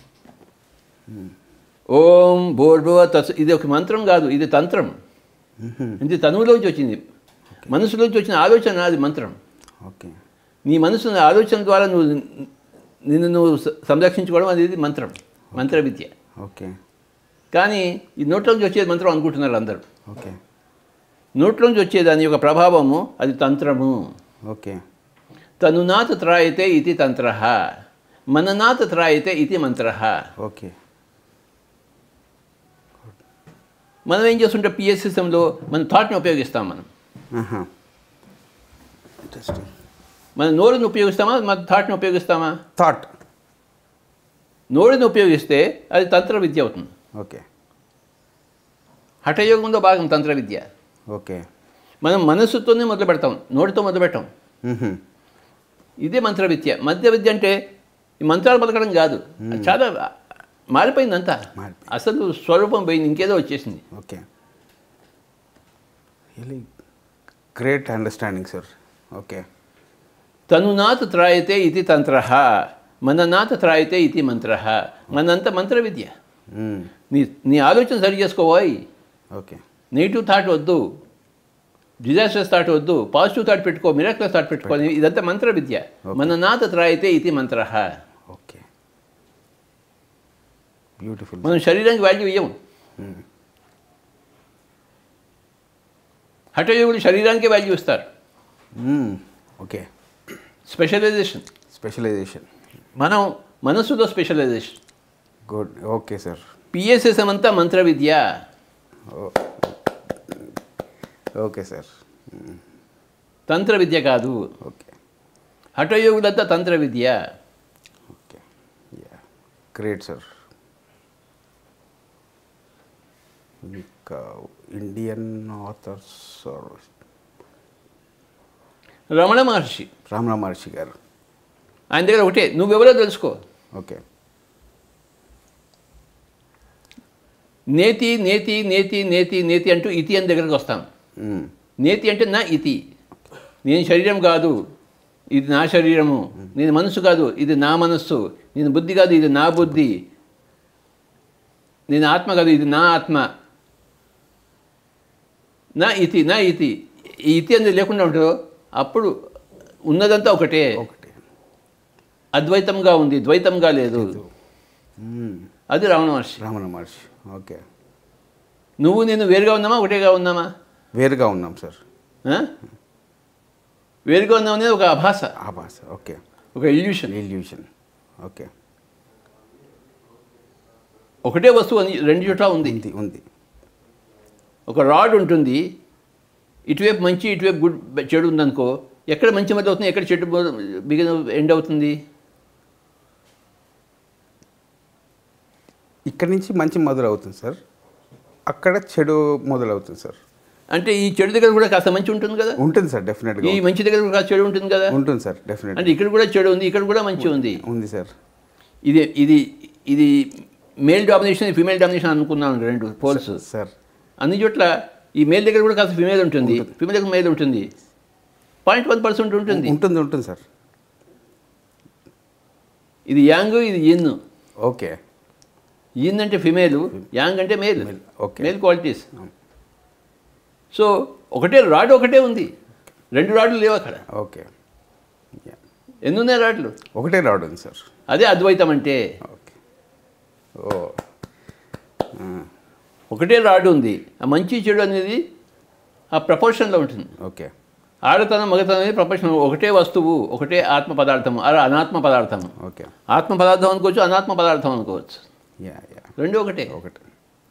ఓం భోర్భువ తస్ ఇది ఒక మంత్రం కాదు ఇది తంత్రం ఇది తనువులోంచి వచ్చింది మనసులోంచి వచ్చిన ఆలోచన అది మంత్రం ఓకే నీ మనసు ఆలోచన ద్వారా నువ్వు నిన్ను నువ్వు స- సంరక్షించుకోవడం అనేది మంత్రం మంత్ర విద్య ఓకే కానీ ఈ నోట్లోంచి వచ్చేది మంత్రం అనుకుంటున్నారు అందరూ ఓకే నోట్లోంచి వచ్చే దాని యొక్క ప్రభావము అది తంత్రము ఓకే తనునాథ త్రాయితే ఇది తంత్ర మననాథ త్రాయితే ఇది మంత్ర ఓకే మనం ఏం చేస్తుంటే పిఎస్ సిస్టంలో మన థాట్ని ఉపయోగిస్తాం మనం ఇంట్రెస్టింగ్ మన నోరుని ఉపయోగిస్తామా మన థాట్ని ఉపయోగిస్తామా థాట్ నోరుని ఉపయోగిస్తే అది తంత్ర విద్య అవుతుంది ఓకే హఠయోగంలో భాగం తంత్ర విద్య ఓకే మనం మనస్సుతోనే మొదలు పెడతాం నోటితో మొదలు పెట్టాం ఇదే మంత్ర విద్య మంత్ర విద్య అంటే ఈ మంత్రాలు పలకడం కాదు అది చాలా మారిపోయింది అంతా మారిపోయింది. అసలు స్వరూపం పోయింది ఇంకేదో వచ్చేసింది okay really great understanding sir okay తనునాథ త్రాయితే ఇది తంత్ర మననాథ త్రాయితే ఇది మంత్ర మనంత మంత్ర విద్య నీ నీ ఆలోచన సరి చేసుకోబోయ్ ఓకే నెగిటివ్ థాట్ వద్దు డిజాస్టర్స్ థాట్ వద్దు పాజిటివ్ థాట్ పెట్టుకో మిరాక్లస్ థాట్ పెట్టుకో ఇదంతా మంత్ర విద్య మననాథ త్రాయితే ఇది మంత్ర ఓకే బ్యూటిఫుల్ మనం శరీరానికి వాల్యూ ఇవ్వము హఠయోగులు శరీరానికి వాల్యూ ఇస్తారు ఓకే స్పెషలైజేషన్ స్పెషలైజేషన్ మనం మనస్సులో specialization good okay sir PSSM అంతా మంత్ర విద్య ఓకే సార్ తంత్ర విద్య కాదు ఓకే హఠయోగులంతా తంత్ర విద్య ఓకే యా గ్రేట్ సార్ ఇంకా ఇండియన్ ఆథర్స్ రమణ మహర్షి రామణ మహర్షి గారు ఆయన దగ్గర ఒకటే నువ్వెవరో తెలుసుకో ఓకే నేతి నేతి నేతి నేతి నేతి అంటూ ఇతి అని దగ్గరకు వస్తాం మ్మ్. నేతి అంటే నా ఇతి నేను శరీరం కాదు ఇది నా శరీరము నేను మనసు కాదు ఇది నా మనస్సు నేను బుద్ధి కాదు ఇది నా బుద్ధి నేను ఆత్మ కాదు ఇది నా ఆత్మ నా ఇతి నా ఇతి ఈ ఇతి అనేది లేకుండా ఉంటుందో అప్పుడు ఉన్నదంతా ఒకటే ఒకటి అద్వైతంగా ఉంది ద్వైతంగా లేదు మ్మ్. అది రావణ మహర్షి రామణ మహర్షి ఓకే నువ్వు నేను వేరుగా ఉన్నామా ఒకటేగా ఉన్నామా వేరుగా ఉన్నాం సార్ ఆ? వేరుగా ఉన్నాం అనేది ఒక అభాస ఆభాస ఓకే ఒక ఇల్యూషన్ ఇల్యూషన్ ఓకే ఒకటే వస్తువు అని రెండు చోట్ల ఉంది ఉంది ఉంది ఒక రాడ్ ఉంటుంది ఇటువైపు మంచి ఇటువైపు గుడ్ చెడు ఉందనుకో ఎక్కడ మంచి మధ్య అవుతుంది ఎక్కడ చెడు బిగిన ఎండ్ అవుతుంది ఇక్కడి నుంచి మంచి మొదలవుతుంది సార్ అక్కడ చెడు మొదలవుతుంది సార్ అంటే ఈ చెడు దగ్గర కూడా కాస్త మంచి ఉంటుంది కదా ఉంటుంది సార్ డెఫినెట్గా ఈ మంచి దగ్గర కూడా కాస్త చెడు ఉంటుంది కదా ఉంటుంది సార్ డెఫినెట్ అంటే ఇక్కడ కూడా చెడు ఉంది ఇక్కడ కూడా మంచి ఉంది ఉంది సార్ ఇది ఇది ఇది మేల్ డామినేషన్ ఫీమేల్ డామినేషన్ అనుకున్నాను రెండు పోల్స్ సార్ అన్ని చోట్ల ఈ మేల్ దగ్గర కూడా కాస్త ఫీమేల్ ఉంటుంది ఫీమేల్ దగ్గర మేల్ ఉంటుంది పాయింట్ వన్ పర్సెంట్ ఉంటుంది ఉంటుంది ఉంటుంది సార్ ఇది యాంగ్ ఇది ఇన్ ఓకే ఇన్ అంటే ఫిమేల్ యాంగ్ అంటే male Male, okay. Male qualities so ఒకటే రాడ్ ఒకటే ఉంది రెండు రాడ్లు లేవు అక్కడ ఓకే యా. ఎన్ని ఉన్నాయి రాడ్లు ఒకటే రాడ్ ఉంది సార్ అదే అద్వైతం అంటే ఓకే ఓ ఆ, ఒకటే రాడ్ ఉంది ఆ మంచి చెడు అనేది ఆ ప్రపోర్షన్లో ఉంటుంది ఓకే ఆడతనం మగతనం అనేది ప్రపంచం ఒకటే వస్తువు ఒకటే ఆత్మ పదార్థము అలా అనాత్మ పదార్థము ఓకే ఆత్మ పదార్థం అనుకోవచ్చు అనాత్మ పదార్థం అనుకోవచ్చు యా యా రెండు ఒకటే ఒకటి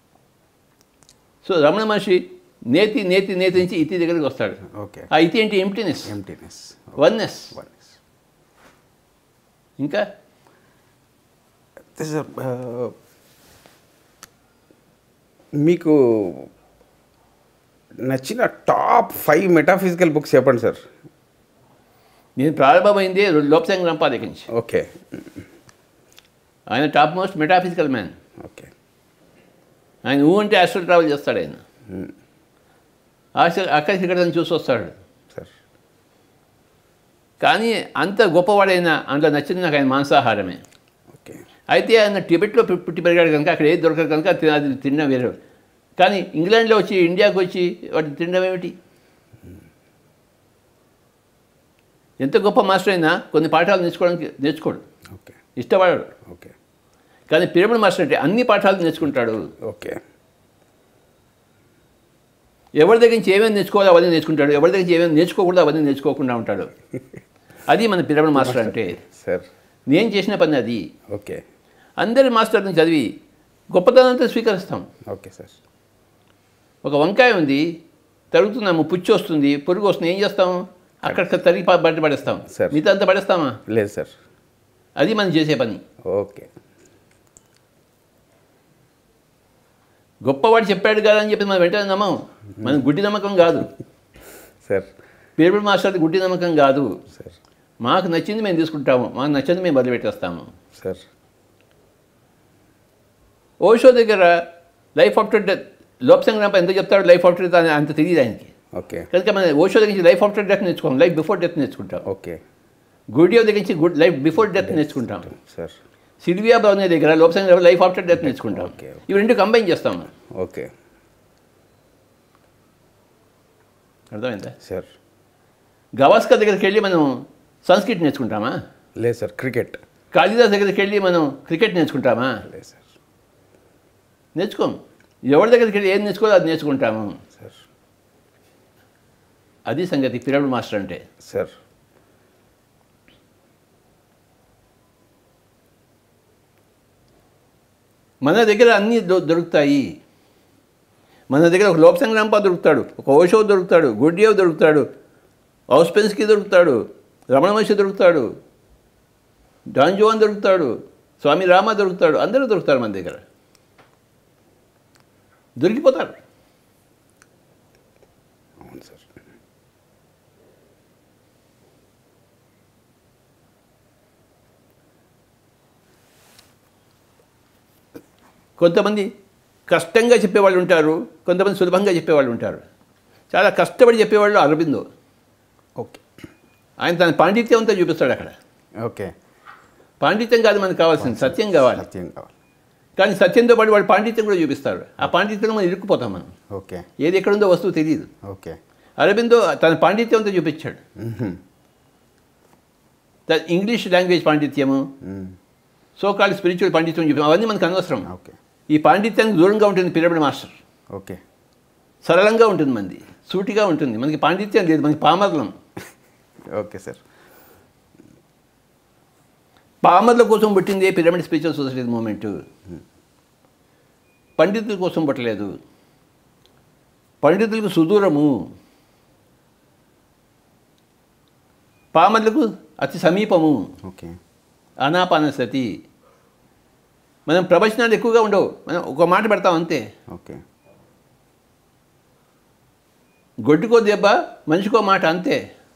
సో రమణ మహర్షి నేతి నేతి నేతి నుంచి ఇతి దగ్గరికి వస్తాడు ఓకే ఆ ఇతి ఏంటి ఎంప్టీనెస్ ఎంటీనెస్ వన్నెస్ వన్నెస్ ఇంకా సార్ మీకు నచ్చిన టాప్ ఫైవ్ మెటాఫిజికల్ బుక్స్ చెప్పండి సార్ నేను ప్రారంభమైంది లోపసంగ రంపా దగ్గర నుంచి ఓకే ఆయన top most metaphysical man okay ఆయన ఊ అంటే ఆస్ట్రల్ ట్రావెల్ చేస్తాడు ఆయన ఆశ ఆకాశ గడని చూసి వస్తాడు సార్ కానీ అంత గొప్పవాడైనా అందులో నచ్చింది నాకు ఆయన మాంసాహారమే ఓకే అయితే ఆయన టిబెట్లో పు- పుట్టి పెరిగాడు కనుక అక్కడ ఏది దొరకదు కనుక తి- అది తినడం వేరే కానీ ఇంగ్లాండ్లో వచ్చి ఇండియాకి వచ్చి వాటిని తినడం ఏమిటి ఎంత గొప్ప మాస్టర్ అయినా కొన్ని పాఠాలు నేర్చుకోవడానికి నేర్చుకోడు ఓకే ఇష్టపడడు ఓకే కానీ పిరమిడ్ మాస్టర్ అంటే అన్ని పాఠాలు నేర్చుకుంటాడు ఓకే ఎవరి దగ్గర నుంచి ఏమేమి నేర్చుకోవాలో అవన్నీ నేర్చుకుంటాడు ఎవరి దగ్గర నుంచి ఏమేమి నేర్చుకోకూడదు అవన్నీ నేర్చుకోకుండా ఉంటాడు అది మన పిరమిడ్ మాస్టర్ అంటే సార్ నేను చేసిన పని అది ఓకే అందరి మాస్టర్ని చదివి గొప్పతనంతో స్వీకరిస్తాం ఓకే సార్ ఒక వంకాయ ఉంది తరుగుతున్నాము పుచ్చి వస్తుంది పురుగు వస్తుంది ఏం చేస్తాం అక్కడ తరిగి ప- బయట పడేస్తాం సార్. మిగతా అంతా పడేస్తామా లేదు సార్ అది మనం చేసే పని ఓకే గొప్పవాడు చెప్పాడు కదా అని చెప్పి మనం వెంటనే నమ్మం మనం గుడ్డి నమ్మకం కాదు సార్ పిరమిడ్ మాస్టర్ గుడ్డి నమ్మకం కాదు సార్ మాకు నచ్చింది మేము తీసుకుంటాము మాకు నచ్చింది మేము వదిలిపెట్టేస్తాము సార్ ఓషో దగ్గర లైఫ్ ఆఫ్టర్ డెత్ లోప్ సంగ్రామ ఎంత చెప్తాడు లైఫ్ ఆఫ్టర్ డెత్ అని అంత తెలియదు ఆయనకి ఓకే కనుక మన ఓషో దగ్గర నుంచి లైఫ్ ఆఫ్టర్ డెత్ నేర్చుకోం లైఫ్ బిఫోర్ డెత్ నేర్చుకుంటాం ఓకే గుడియో దగ్గర నుంచి గుడ్ లైఫ్ బిఫోర్ డెత్ నేర్చుకుంటాం సార్ సిల్వియా బ్రౌనే దగ్గర లోప్ సంగ్రామ లైఫ్ ఆఫ్టర్ డెత్ నేర్చుకుంటాం ఓకే. ఇవి రెండు కంబైన్ చేస్తాం మనం. ఓకే అర్థమైందా సార్ గవాస్కర్ దగ్గరికి వెళ్ళి మనం సంస్కృతి నేర్చుకుంటామా లేదు సార్ క్రికెట్ కాళిదాస్ దగ్గరికి వెళ్ళి మనం క్రికెట్ నేర్చుకుంటామా లేదు సార్ నేర్చుకోం ఎవరి దగ్గరికి వెళ్ళి ఏం నేర్చుకోవాలో అది నేర్చుకుంటాము సార్ అది సంగతి పిరమిడ్ మాస్టర్ అంటే సార్ మన దగ్గర అన్నీ దొ- దొరుకుతాయి మన దగ్గర ఒక లోప్ సంగ్రాంప దొరుకుతాడు ఒక ఓషో దొరుకుతాడు గుడ్డియో దొరుకుతాడు ఔస్పెన్స్కి దొరుకుతాడు రమణ మహర్షి దొరుకుతాడు డాన్ జోన్ దొరుకుతాడు స్వామి రామ దొరుకుతాడు అందరూ దొరుకుతారు మన దగ్గర దొరికిపోతారు అవును సార్ కొంతమంది కష్టంగా చెప్పేవాళ్ళు ఉంటారు కొంతమంది సులభంగా చెప్పేవాళ్ళు ఉంటారు చాలా కష్టపడి చెప్పేవాళ్ళు అరబిందో ఓకే ఆయన తన పాండిత్యం అంతా చూపిస్తాడు అక్కడ ఓకే పాండిత్యం కాదు మనకు కావాల్సింది సత్యం కావాలి సత్యం కావాలి కానీ సత్యంతో పాటు వాడు పాండిత్యం కూడా చూపిస్తాడు ఆ పాండిత్యంలో మనం ఇరుక్కుపోతాం మనం ఓకే ఏది ఎక్కడుందో వస్తువు తెలియదు ఓకే అరబిందో తన పాండిత్యంతో చూపించాడు మ్మ్. త- ఇంగ్లీష్ లాంగ్వేజ్ పాండిత్యము మ్మ్. సో కాల్డ్ స్పిరిచువల్ పాండిత్యం చూపి అవన్నీ మనకు అనవసరం ఓకే ఈ పాండిత్యానికి దూరంగా ఉంటుంది పిరమిడ్ మాస్టర్ ఓకే సరళంగా ఉంటుంది మనది సూటిగా ఉంటుంది మనకి పాండిత్యం లేదు మనకి పామర్లం ఓకే సార్ పామర్ల కోసం పుట్టింది పిరమిడ్ స్పిరిచువల్ సొసైటీ మూమెంట్ పండితుల కోసం పుట్టలేదు పండితులకు సుదూరము పామర్లకు అతి సమీపము ఓకే అనాపానసతి మనం ప్రవచనాలు ఎక్కువగా ఉండవు మనం ఒక మాట పెడతాం అంతే ఓకే గొడ్డుకో దెబ్బ మనిషికో మాట అంతే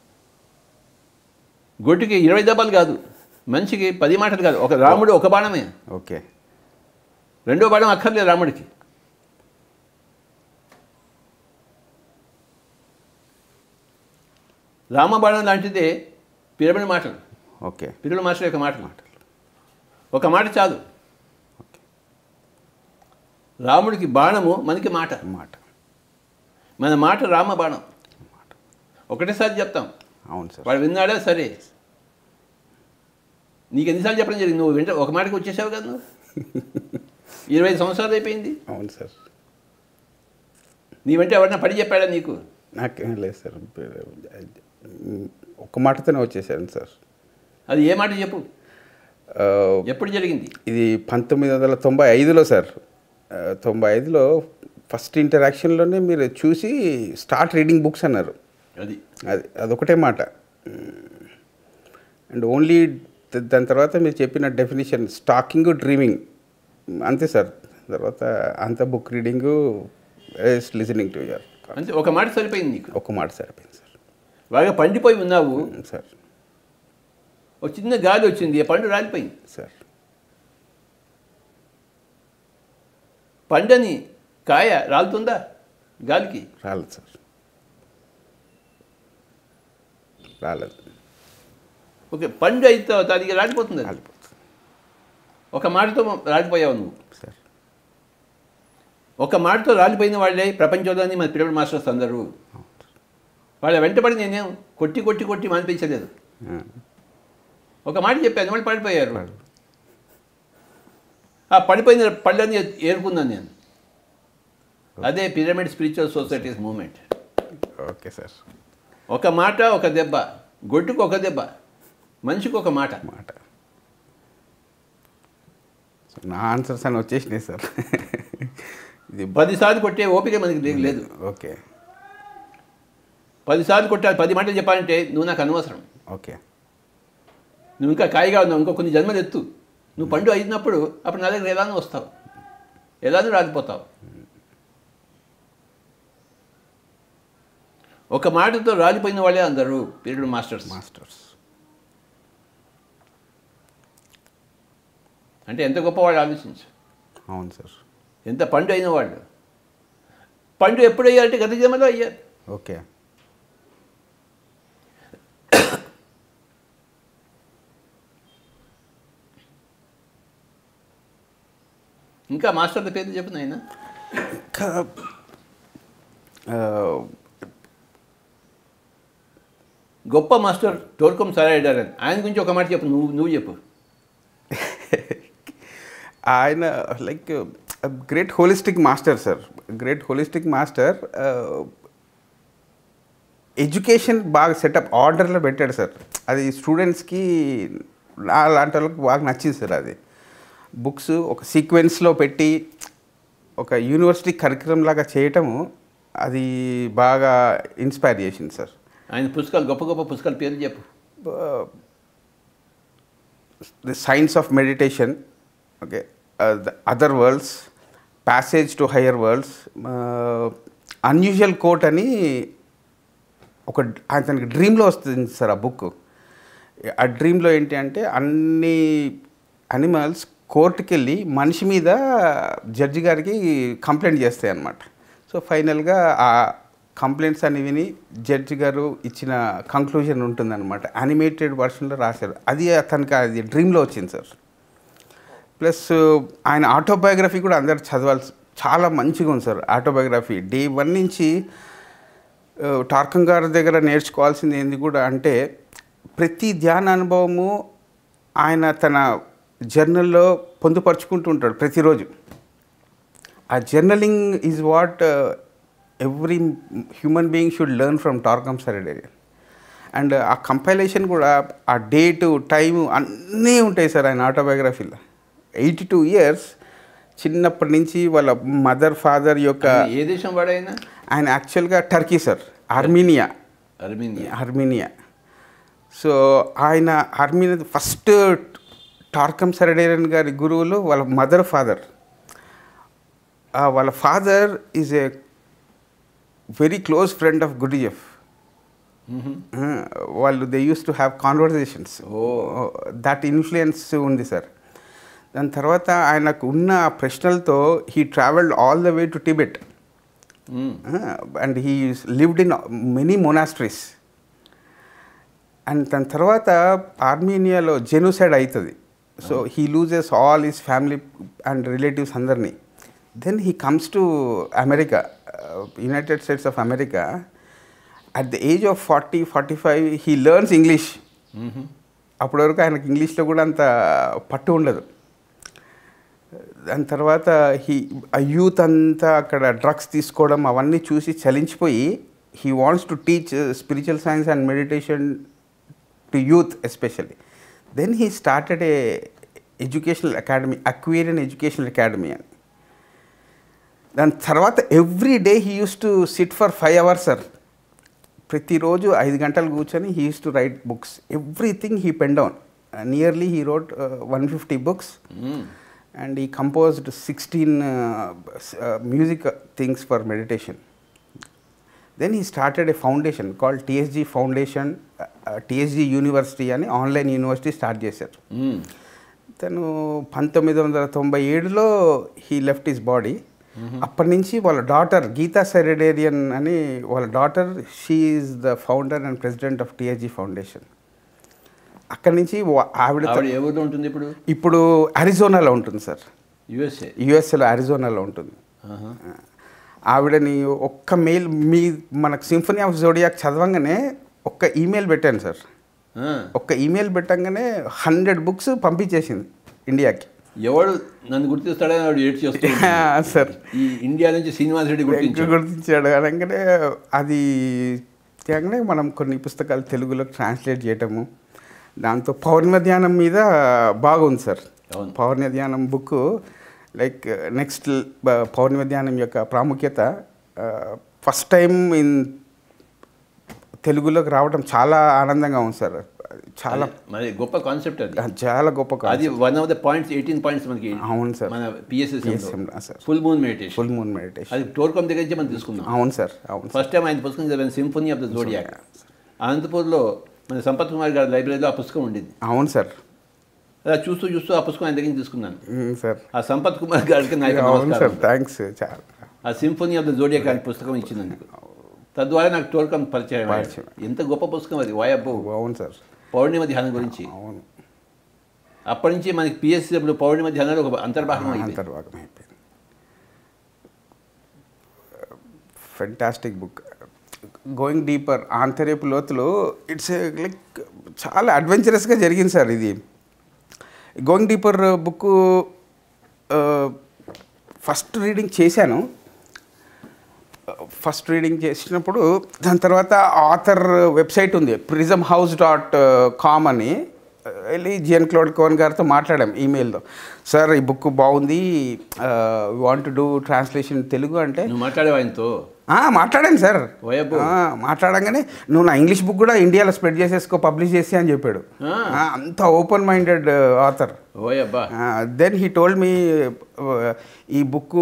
గొడ్డుకి ఇరవై దెబ్బలు కాదు మనిషికి పది మాటలు కాదు ఒక రాముడు ఒక బాణమే ఓకే రెండో బాణం అక్కర్లేదు రాముడికి రామబాణం లాంటిదే పిరమిడ్ మాటలు ఓకే పిరుల మాస్టర్ యొక్క మాటలు ఒక మాట చాలు ఓకే రాముడికి బాణము మనకి మాట మాట మన మాట రామ బాణం ఒకటేసారి చెప్తాం అవును సార్ వాడు విన్నాడా సరే నీకు ఎన్నిసార్లు చెప్పడం జరిగింది నువ్వు వింట ఒక మాటకి వచ్చేసావు కదా నువ్వు ఇరవై ఐదు సంవత్సరాలు అయిపోయింది అవును సార్ నీ వెంట ఎవరైనా పడి చెప్పాడా నీకు నాకేం లేదు సార్ ఒక్క మాటతోనే వచ్చేసాను సార్ అది ఏ మాట చెప్పు ఆ, ఎప్పుడు జరిగింది ఇది పంతొమ్మిది వందల తొంభై ఐదులో సార్ ఆ, తొంభై ఐదులో ఫస్ట్ ఇంటరాక్షన్లోనే మీరు చూసి స్టార్ట్ రీడింగ్ బుక్స్ అన్నారు అది అది అదొకటే మాట అండ్ ఓన్లీ దాని తర్వాత మీరు చెప్పిన డెఫినేషన్ స్టాకింగ్ డ్రీమింగ్ అంతే సార్ తర్వాత అంత book reading listening to your అంతే ఒక మాట సరిపోయింది నీకు ఒక మాట సరిపోయింది సార్ బాగా పండిపోయి ఉన్నావు సార్ ఒక చిన్న గాలి వచ్చింది ఆ పండు రాలిపోయింది సార్ పండని కాయ రాలుతుందా గాలికి రాలేదు సార్ రాలేదు ఓకే పండు అయిన తర్వాత అది రాలిపోతుంది అది. రాలిపోతుంది ఒక మాటతో రాలిపోయావు నువ్వు సార్ ఒక మాటతో రాలిపోయిన వాళ్ళే ప్రపంచంలోని మన పిరమిడ్ మాస్టర్స్ అందరూ వాళ్ళ వెంటబడి నేనేం కొట్టి కొట్టి కొట్టి మానిపించలేదు ఆ, ఒక మాట చెప్పాను వాళ్ళు పడిపోయారు ఆ పడిపోయిన పళ్ళని ఏరుకున్నాను నేను అదే pyramid spiritual societies movement okay sir ఒక మాట ఒక దెబ్బ గొడ్డుకు ఒక దెబ్బ మనిషికి ఒక మాట మాట సో నా ఆన్సర్స్ అని వచ్చేసినాయి సార్ ఇది పదిసార్లు కొట్టే ఓపిక మనకి లే- లేదు ఓకే పదిసార్లు కొట్టాలి పది మాటలు చెప్పాలంటే నువ్వు నాకు అనవసరం ఓకే నువ్వు ఇంకా కాయిగా ఉన్నావు ఇంకో కొన్ని జన్మలు ఎత్తు నువ్వు పండు అయినప్పుడు అప్పుడు నా దగ్గర ఎలానో వస్తావు ఎలానో రాలిపోతావు ఒక మాటతో రాలిపోయిన వాళ్ళే అందరూ పీరియడ్ మాస్టర్స్ మాస్టర్స్ అంటే ఎంత గొప్పవాళ్ళు ఆలోచించు అవును సార్ ఎంత పండు అయిన వాళ్ళు పండు ఎప్పుడు అయ్యారంటే గత జన్మలో అయ్యారు ఓకే ఇంకా మాస్టర్ల పేరు చెప్పు నాయన ఇంకా ఆ, గొప్ప మాస్టర్ టోర్కం సరాయిడారని ఆయన గురించి ఒక మాట చెప్పు నువ్వు నువ్వు చెప్పు ఆయన like great holistic master sir great holistic master education బాగా సెటప్ ఆర్డర్లో పెట్టాడు సార్ అది స్టూడెంట్స్కి నా లాంటి వాళ్ళకి బాగా నచ్చింది సార్ అది బుక్స్ ఒక సీక్వెన్స్లో పెట్టి ఒక యూనివర్సిటీ కరికులం లాగా చేయటము అది బాగా ఇన్స్పైర్ చేసింది సార్ ఆయన పుస్తకాలు గొప్ప గొప్ప పుస్తకాల పేర్లు చెప్పు the science of meditation okay uh, the other worlds passage to higher worlds uh, unusual quote అని ఒక అతనికి డ్రీమ్లో వస్తుంది సార్ ఆ బుక్ ఆ డ్రీమ్లో ఏంటి అంటే అన్ని అనిమల్స్ కోర్టుకి వెళ్ళి మనిషి మీద జడ్జి గారికి కంప్లైంట్ చేస్తాయి అన్నమాట సో ఫైనల్గా ఆ కంప్లైంట్స్ అని విని జడ్జి గారు ఇచ్చిన కంక్లూజన్ ఉంటుందన్నమాట యానిమేటెడ్ వర్షన్లో రాశారు అది అతనికి అది డ్రీమ్లో వచ్చింది సార్ ప్లస్ ఆయన ఆటోబయోగ్రఫీ కూడా అందరు చదవాల్సి చాలా మంచిగా ఉంది సార్ ఆటోబయోగ్రఫీ డే వన్ నుంచి ఆ, టార్కం గారి దగ్గర నేర్చుకోవాల్సింది ఏంది కూడా అంటే ప్రతి ధ్యాన అనుభవము ఆయన తన జర్నల్లో పొందుపరుచుకుంటూ ఉంటాడు ప్రతిరోజు ఆ journaling is what every human being should learn from Torkom Saraydarian and ఆ కంపైలేషన్ కూడా ఆ డేటు టైము అన్నీ ఉంటాయి సార్ ఆయన ఆటోబయోగ్రఫీలో ఎయిటీ టూ ఇయర్స్ చిన్నప్పటి నుంచి వాళ్ళ మదర్ ఫాదర్ యొక్క ఆయన ఏ దేశం వాడైనా ఆయన యాక్చువల్గా Turkey sir Armenia Armenia Armenia so ఆయన ఆర్మీనియా ఫస్ట్ టార్కమ్ సరడేరన్ గారి గురువులు వాళ్ళ మదర్ ఫాదర్ వాళ్ళ father is a very close friend of Gurdjieff వాళ్ళు they use to have conversations that influence ఉంది సార్ దాని తర్వాత ఆయనకు ఉన్న ఆ ప్రశ్నలతో he travelled all the way to Tibet and he lived in many monasteries and దాని తర్వాత ఆర్మీనియాలో జెనోసైడ్ అవుతుంది so he loses all his family and relatives అందరినీ then he comes to America United States of America at the age of forty forty five he learns English అప్పటి వరకు ఆయనకి ఇంగ్లీష్లో కూడా అంత పట్టు ఉండదు దాని తర్వాత హీ ఆ యూత్ అంతా అక్కడ డ్రగ్స్ తీసుకోవడం అవన్నీ చూసి చలించిపోయి he wants to teach spiritual science and meditation to youth especially then he started a educational academy Aquarian educational academy అని దాని తర్వాత every day he use to sit for five hours sir ప్రతిరోజు ఐదు గంటలు కూర్చొని he use to write books everything he pen down nearly he wrote one fifty books and he composed 16 uh, s- uh, music uh, things for meditation. Then he started a foundation called TSG Foundation, uh, uh, TSG University అని ఆన్లైన్ యూనివర్సిటీ స్టార్ట్ చేశారు తను పంతొమ్మిది వందల తొంభై ఏడులో హీ లెఫ్ట్ హిస్ బాడీ అప్పటి నుంచి వాళ్ళ డాటర్ గీతా సెరెడేరియన్ అని వాళ్ళ daughter she is the founder and president of TSG foundation అక్కడి నుంచి వా- ఆవిడ ఆవిడ ఏ ఊర్లో ఉంటుంది ఇప్పుడు ఇప్పుడు అరిజోనాలో ఉంటుంది సార్ యుఎస్ఏ యుఎస్ఏలో అరిజోనాలో ఉంటుంది ఆవిడని ఒక్క మెయిల్ మీ మనకు సింఫనీ ఆఫ్ జోడియాక్ చదవంగానే ఒక్క ఈమెయిల్ పెట్టాను సార్ ఒక్క ఈమెయిల్ పెట్టంగానే హండ్రెడ్ బుక్స్ పంపించేసింది ఇండియాకి ఎవడు నన్ను గుర్తిస్తాడని వాడు ఏడ్ చేస్తూ ఉంటాడు. సార్ ఈ ఇండియా నుంచి శ్రీనివాస్ రెడ్డి గుర్తించాడు గుర్తించాడు అనగానే అది అనగానే మనం కొన్ని పుస్తకాలు తెలుగులో ట్రాన్స్లేట్ చేయటము దాంతో పౌర్ణమి ధ్యానం మీద బాగుంది సార్ అవును. పౌర్ణమి ధ్యానం బుక్ లైక్ నెక్స్ట్ పౌర్ణమి ధ్యానం యొక్క ప్రాముఖ్యత ఫస్ట్ టైం ఇన్ తెలుగులోకి రావడం చాలా ఆనందంగా ఉంది సార్ చాలా మరి గొప్ప కాన్సెప్ట్ అది చాలా గొప్ప కాదు అది one of the points eighteen points మనకి అవును సార్ మన పిఎస్ఎస్ PSM రా sir full moon meditation full moon meditation అది టోర్కమ్ దగ్గర నుంచి మనం తీసుకున్నాం అవును సార్ అవును సార్ ఫస్ట్ టైం ఆయన పుస్తకం చదివాను సింఫోనీ ఆఫ్ ద జోడియాక్ అనంతపూర్లో మన సంపత్ కుమార్ గారి లైబ్రరీలో ఆ పుస్తకం ఉండింది అవును సార్ అలా చూస్తూ చూస్తూ ఆ పుస్తకం ఆయన దగ్గర నుంచి తీసుకున్నాను ఉమ్, సార్ ఆ సంపత్ కుమార్ గారికి నా యొక్క అవును సార్ నమస్కారం థ్యాంక్స్ చాలా ఆ సింఫోనీ ఆఫ్ ద జోడియాక్ అనే పుస్తకం ఇచ్చినందుకు తద్వారా నాకు టోర్కమ్ పరిచయం అయ్యాడు. పరిచయం. ఎంత గొప్ప పుస్తకం అది వాయబ్బో అవును సార్ పౌర్ణిమ ధ్యానం గురించి అవును అప్పటి నుంచి మనకి పిఎస్సీ పౌర్ణిమ ధ్యానాలు ఒక అంతర్భాగం అయింది అంతర్భాగం అయిపోయింది ఫెంటాస్టిక్ బుక్ గోయింగ్ డీపర్ ఆంతరేపు లోతులు ఇట్స్ లైక్ చాలా అడ్వెంచరస్గా జరిగింది సార్ ఇది going deeper book first reading చేశాను ఫస్ట్ రీడింగ్ చేసినప్పుడు దాని తర్వాత ఆథర్ వెబ్సైట్ ఉంది ప్రిజమ్ హౌస్ డాట్ కామ్ అని వెళ్ళి జిఎన్ క్లౌడ్ కోన్ గారితో మాట్లాడాం ఈమెయిల్లో సార్ ఈ బుక్ బాగుంది వాంట్ డూ ట్రాన్స్లేషన్ తెలుగు అంటే నువ్వు మాట్లాడేవా ఆయనతో "ఆ, మాట్లాడాను సార్ ఓయబ్బో. ఆ, మాట్లాడంగానే నువ్వు నా ఇంగ్లీష్ బుక్ కూడా ఇండియాలో స్ప్రెడ్ చేసేసుకో పబ్లిష్ చేసి అని చెప్పాడు ఆ. ఆ, అంత ఓపెన్ మైండెడ్ ఆథర్ ఓయ్ అబ్బా దెన్ హీ టోల్డ్ మీ ఈ బుక్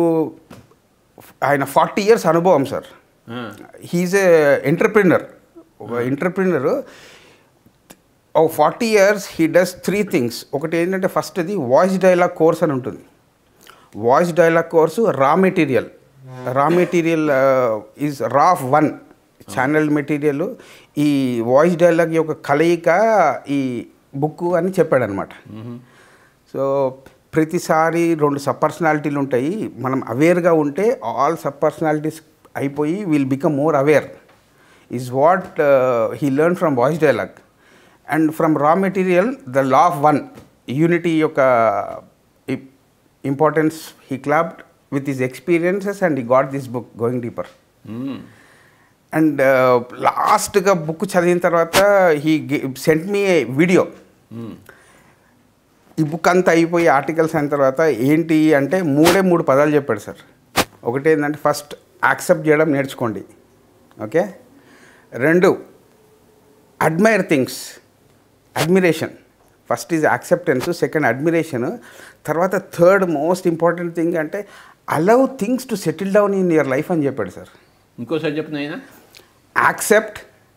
ఆయన ఫార్టీ ఇయర్స్ అనుభవం సార్ ఆ, హీజ్ ఏ ఎంటర్ప్రినర్ ఒక ఎంటర్ప్రినర్ ఓ forty years he does three things ఒకటి ఏంటంటే ఫస్ట్ అది వాయిస్ డైలాగ్ కోర్స్ అని ఉంటుంది voice dialogue course Ra material Ra material is Ra of one channel material ఈ వాయిస్ డైలాగ్ యొక్క కలయిక ఈ బుక్ అని చెప్పాడనమాట సో ప్రతిసారి రెండు సబ్ పర్సనాలిటీలు ఉంటాయి మనం అవేర్గా ఉంటే ఆల్ సబ్ పర్సనాలిటీస్ అయిపోయి will become more aware is what he learn from voice dialogue and from Ra material the law of one unity యొక్క importance he clubbed with his experiences and he got this book going deeper మ్మ్. అండ్ లాస్ట్గా బుక్ చదివిన తర్వాత he sent me a video మ్మ్. ఈ బుక్ అంతా అయిపోయి ఆర్టికల్స్ అయిన తర్వాత ఏంటి అంటే మూడే మూడు పదాలు చెప్పాడు సార్ ఒకటి ఏంటంటే ఫస్ట్ యాక్సెప్ట్ చేయడం నేర్చుకోండి ఓకే రెండు admire things admiration first is acceptance second admiration తర్వాత థర్డ్ మోస్ట్ ఇంపార్టెంట్ థింగ్ అంటే allow things to settle down in your life అని చెప్పాడు సార్ ఇంకోసారి చెప్పిన ఆయన యాక్సెప్ట్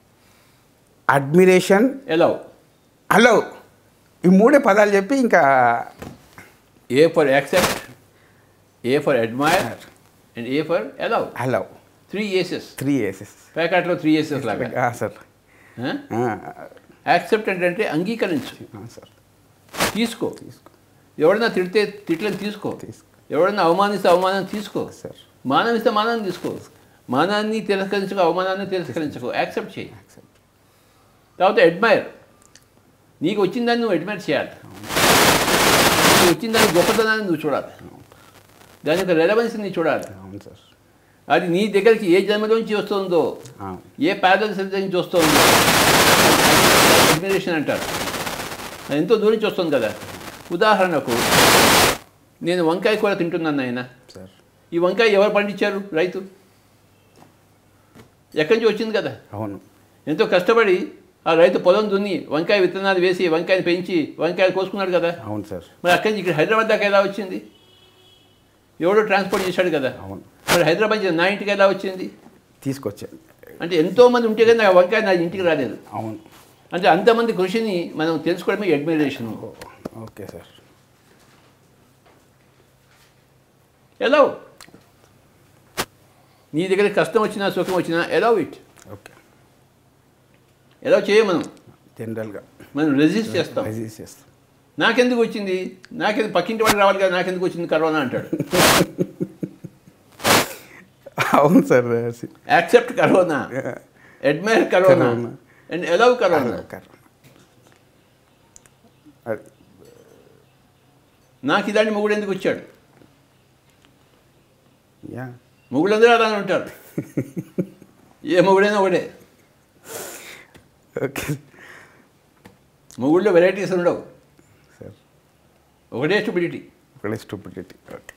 అడ్మిరేషన్ ఎలా అలౌ ఈ మూడే పదాలు చెప్పి ఇంకా A for accept A for admire and A for ఎలా allow three aces three aces ప్యాకెట్లో త్రీ ఏసెస్ లాగా సార్ యాక్సెప్ట్ అంటే అంగీకరించు సార్ తీసుకో తీసుకో ఎవడన్నా తిడితే తిట్లని తీసుకో తీసుకో. ఎవడన్నా అవమానిస్తే అవమానం తీసుకో సార్ మానం ఇస్తే మానాన్ని తీసుకో మానాన్ని తిరస్కరించుకో అవమానాన్ని తిరస్కరించుకో యాక్సెప్ట్ చేయి యాక్సెప్ట్ తర్వాత అడ్మైర్ నీకు వచ్చిన దాన్ని నువ్వు అడ్మైర్ చేయాలి నీకు వచ్చిన దాని గొప్పతనాన్ని నువ్వు చూడాలి దాని యొక్క రెలవెన్స్ని చూడాలి అవును సార్ అది నీ దగ్గరికి ఏ జన్మలోంచి వస్తుందో అవును ఏ ప్యారల్స్ నుంచి వస్తుందో అడ్మిరేషన్ అంటారు అది ఎంతో దూరం నుంచి వస్తుంది కదా ఉదాహరణకు నేను వంకాయ కూర తింటున్నాను ఆయన సార్ ఈ వంకాయ ఎవరు పండించారు రైతు ఎక్కడి నుంచి వచ్చింది కదా అవును ఎంతో కష్టపడి ఆ రైతు పొలం దున్ని వంకాయ విత్తనాలు వేసి వంకాయని పెంచి వంకాయలు కోసుకున్నాడు కదా అవును సార్ మరి అక్కడి నుంచి ఇక్కడ హైదరాబాద్ దాకా ఎలా వచ్చింది ఎవడో ట్రాన్స్పోర్ట్ చేశాడు కదా అవును మరి హైదరాబాద్ నుంచి నా ఇంటికి ఎలా వచ్చింది తీసుకొచ్చాను అంటే ఎంతోమంది ఉంటే కదా ఆ వంకాయ నా ఇంటికి రాలేదు అవును అంటే అంతమంది కృషిని మనం తెలుసుకోవడమే అడ్మిరేషన్ ఓకే సార్ ఎలా నీ దగ్గర కష్టం వచ్చినా సుఖం వచ్చినా ఎలా ఇట్ ఓకే ఎలా చేయ మనం జనరల్గా మనం రెజిస్ట్ చేస్తాం రెజీస్ చేస్తాం నాకెందుకు వచ్చింది నాకెందుకు పక్కింటి వాడికి రావాలి కదా నాకెందుకు వచ్చింది కరోనా అంటాడు అవును sir accept corona admire corona corona. And allow corona అది నాకు ఇలాంటి మొగుడు ఎందుకు వచ్చాడు యా మొగుళ్ళందరూ అలానే ఉంటారు ఏ మొగుడైనా ఒకటే ఓకే మొగుళ్ళో వెరైటీస్ ఉండవు సార్ ఒకటే స్టూపిడిటీ ఒకటే stupidity okay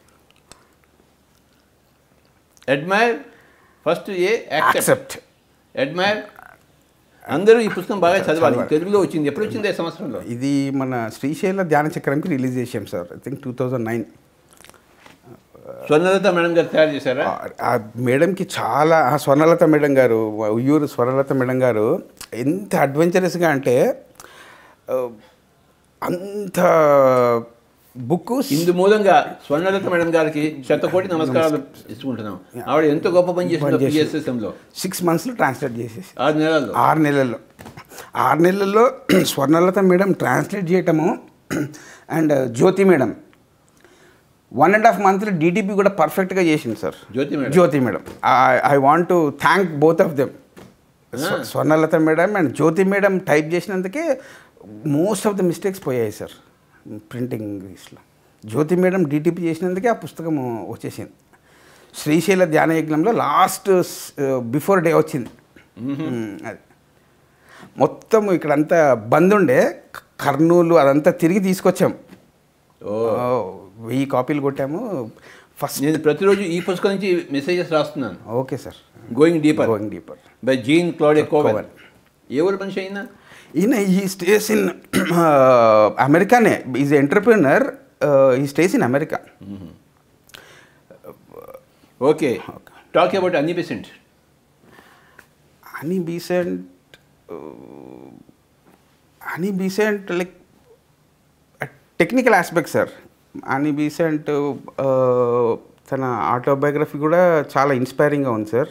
admire first a accept accept admire అందరూ ఈ పుస్తకం బాగా చదవాలి చదవాలి. తెలుగులో వచ్చింది ఎప్పుడు వచ్చింది ఈ సంవత్సరంలో ఇది మన శ్రీశైల ధ్యాన చక్రంకి రిలీజ్ చేసాం sir I think two thousand nine Swarnalatha madam గారు తయారు చేశారా ఆ మేడంకి చాలా ఆ స్వర్ణలత మేడం గారు ఉయ్యూరు స్వర్ణలత మేడం గారు ఎంత అడ్వెంచరస్గా అంటే ఆ, అంత బుక్ ఇందు మూలంగా స్వర్ణలత మేడం గారికి శతకోటి నమస్కారాలు ఇచ్చుకుంటున్నాం ఆవిడ ఎంతో గొప్ప పని చేసిందో పని చేసింది. పిఎస్ఎస్ఎంలో సిక్స్ మంత్స్లో ట్రాన్స్లేట్ చేసేసి ఆరు నెలల్లో ఆరు నెలల్లో ఆరు నెలల్లో స్వర్ణలత మేడం ట్రాన్స్లేట్ చేయటము and Jyothi madam one and half మంత్లో డీటీపీ కూడా పర్ఫెక్ట్గా చేసింది sir Jyothi madam Jyothi madam I want to thank both of them Swarnalatha madam and Jyothi madam type చేసినందుకే మోస్ట్ ఆఫ్ ద మిస్టేక్స్ పోయాయి సార్ ప్రింటింగ్ ఇస్లో జ్యోతి మేడం డీటీపీ చేసినందుకే ఆ పుస్తకం వచ్చేసింది శ్రీశైల ధ్యాన యజ్ఞంలో లాస్ట్ బిఫోర్ డే వచ్చింది మ్మ్, అది మొత్తం ఇక్కడంతా బంద్ ఉండే కర్నూలు అదంతా తిరిగి తీసుకొచ్చాం ఓ ఓ, వెయ్యి కాపీలు కొట్టాము ఫస్ట్ నేను ప్రతిరోజు ఈ పుస్తకం నుంచి మెసేజెస్ రాస్తున్నాను okay sir going deeper going deeper by Jean Claude Koven Koven. ఏ ఊరు మనిషి అయినా ఈయన ఈ స్టేస్ ఇన్ అమెరికానే is entrepreneur he stays in America okay talk about Annie Besant Annie Besant honey Besant like technical aspect sir Annie Besant తన ఆటోబయోగ్రఫీ కూడా చాలా ఇన్స్పైరింగ్గా ఉంది సార్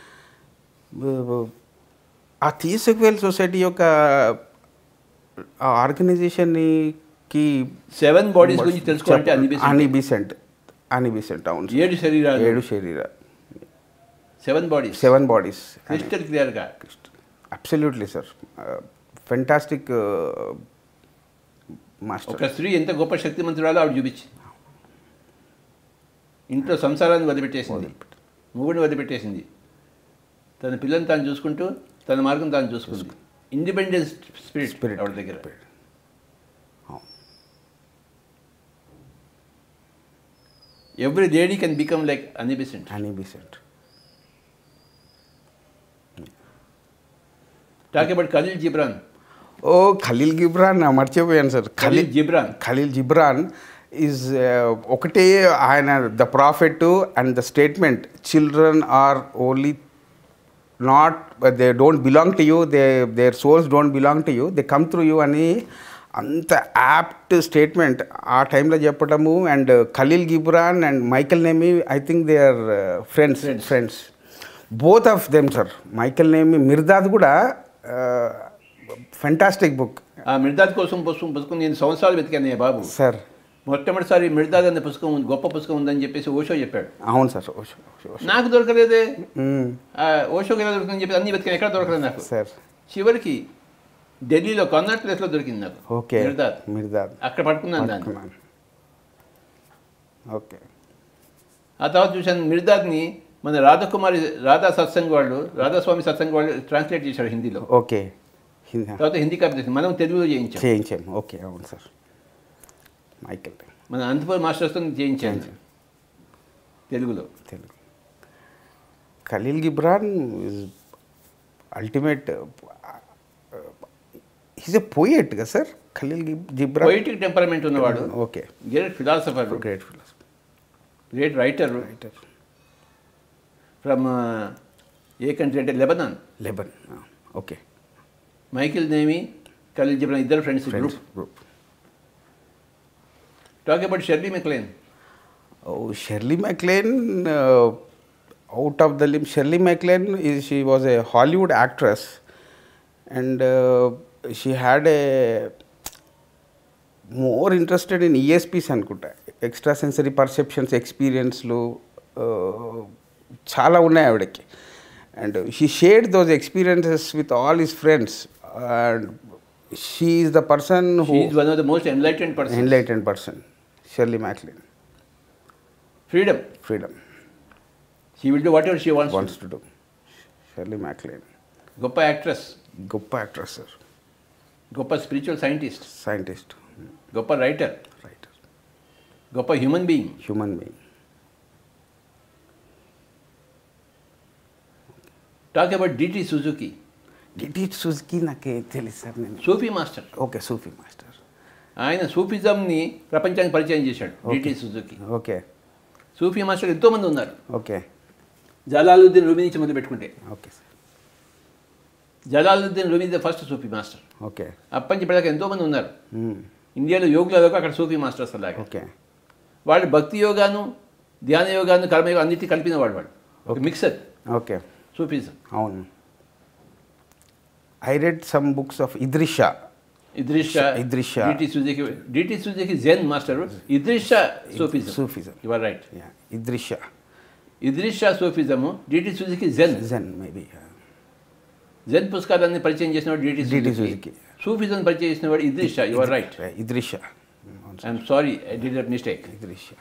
ఆ థియోసెక్వెల్ సొసైటీ యొక్క ఆ ఆర్గనైజేషన్కి సెవెన్ బాడీస్ గురించి తెలుసుకోవాలంటే Annie Besant Annie Besant honey బీసెంట్ అవును సార్. ఏడు శరీరాలు ఏడు శరీర seven bodies seven bodies crystal క్లియర్గా అబ్సల్యూట్లీ సార్ ఫెంటాస్టిక్ మాస్టర్ ఒక స్త్రీ ఎంత గొప్ప శక్తిమంతురాలో ఆవిడ చూపించింది ఇంట్లో సంసారాన్ని వదిలిపెట్టేసింది మొగుడిని వదిలిపెట్టేసింది తన పిల్లల్ని తాను చూసుకుంటూ తన మార్గం తాను చూసుకుంది ఇండిపెండెన్స్ స్పిరిట్ Spirit. ఆవిడ దగ్గర every lady can become like Annie Besant Annie Besant talk about Khalil Gibran oh Khalil Gibran మర్చిపోయాను sir Khalil Gibran Khalil Gibran is ఒకటే ఆయన the prophet and the statement children are only not they don't belong to you they their souls don't belong to you they come through you అని అంత యాప్ట్ స్టేట్మెంట్ ఆ టైంలో చెప్పటము and Khalil Gibran and Mikhail Naimy I think they are friends friends both of them sir Mikhail Naimy Mirdad కూడా ఫెంటాస్టిక్ బుక్ ఆ మిర్దాద్ కోసం పుస్తకం పుస్తకం నేను సంవత్సరాలు వెతికాను బాబు సార్ మొట్టమొదటిసారి మిర్దాద్ అనే పుస్తకం ఉంది గొప్ప పుస్తకం ఉందని చెప్పేసి ఓషో చెప్పాడు అవును సార్ ఓషో ఓషో, ఓషో. నాకు దొరకలేదే మ్మ్. ఆ, ఓషోకి ఎలా దొరుకుతుందని చెప్పి అన్ని వెతికాను ఎక్కడ దొరకలేదు నాకు సార్ చివరికి ఢిల్లీలో కర్నాట్ ప్లేస్లో దొరికింది నాకు ఓకే మిర్దాద్ మిర్దాద్ అక్కడ పట్టుకున్నాను దాన్ని పట్టుకున్నాను. ఓకే ఆ తర్వాత చూశాను మిర్దాద్ని మన రాధాకుమారి రాధా సత్సంగ్ వాళ్ళు రాధాస్వామి సత్సంగ్ వాళ్ళు ట్రాన్స్లేట్ చేశారు హిందీలో ఓకే హిందీ తర్వాత హిందీ కాపీ చేసింది మనం తెలుగులో చేయించాం చేయించాము ఓకే అవును సార్ మైకెల్ మన అనంతపురం మాస్టర్స్తో చేయించాను తెలుగులో Telugu Khalil Gibran is ultimate is a poet కదా sir Khalil Gib- Gibran poetic temperament ఉన్నవాడు okay great philosopher great philosopher great writer writer from a country అంటే Lebanon Lebanon okay Mikhail Naimy Khalil Gibran ఇద్దరు friends group friends group talk about Shirley MacLaine Oh, Shirley MacLaine, uh, out of the limb, Shirley MacLaine is she was a Hollywood actress, and uh, she had a more interested in ESPs అనుకుంటా ఎక్స్ట్రా సెన్సరీ పర్సెప్షన్స్ ఎక్స్పీరియన్స్లు చాలా ఉన్నాయి ఆవిడకి and she shared those experiences with all his friends and she is the person who is one of the most enlightened person enlightened person. Shirley MacLaine freedom freedom she will do whatever she wants wants to do Shirley MacLaine గొప్ప యాక్ట్రెస్ గొప్ప యాక్ట్రెస్ సార్ గొప్ప స్పిరిచువల్ సైంటిస్ట్ సైంటిస్ట్ గొప్ప రైటర్ రైటర్ గొప్ప human being human being talk about DT Suzuki D T Suzuki నాకే తెలుసు సార్ నేను Sufi master okay Sufi master ఆయన సూఫిజంని ప్రపంచానికి పరిచయం చేశాడు D T Suzuki okay Sufi master ఎంతోమంది ఉన్నారు ఓకే జలాలుద్దీన్ రూమి నుంచి మొదలు పెట్టుకుంటే okay sir Jalaluddin Rumi the first Sufi master okay అప్పటి నుంచి ఇప్పటిదాకా ఎంతోమంది ఉన్నారు మ్మ్. ఇండియాలో యోగులలో అక్కడ సూఫీ మాస్టర్స్ అలాగే ఓకే వాళ్ళు భక్తి యోగాను ధ్యాన యోగాను కర్మయోగం అన్నిటి కలిపిన వాడు వాడు ఒక మిక్సర్ ఓకే సూఫీజం అవును I read some books of Idries Shah Idries Shah Idries Shah. D T Suzuki D T Suzuki Zen master Idries Shah Sufism Sufism your right yeah Idries Shah Idries Shah Sufism D T Suzuki Zen Zen maybe Zen పుస్తకాలన్నీ పరిచయం చేసిన వాడు DT D.T. Suzuki Suzuki. Sufism పరిచయం చేసిన వాడు ఇద్రిషా యువర్ రైట్ ఇద్రిషా అవును sir I'm sorry I did that mistake Idries Shah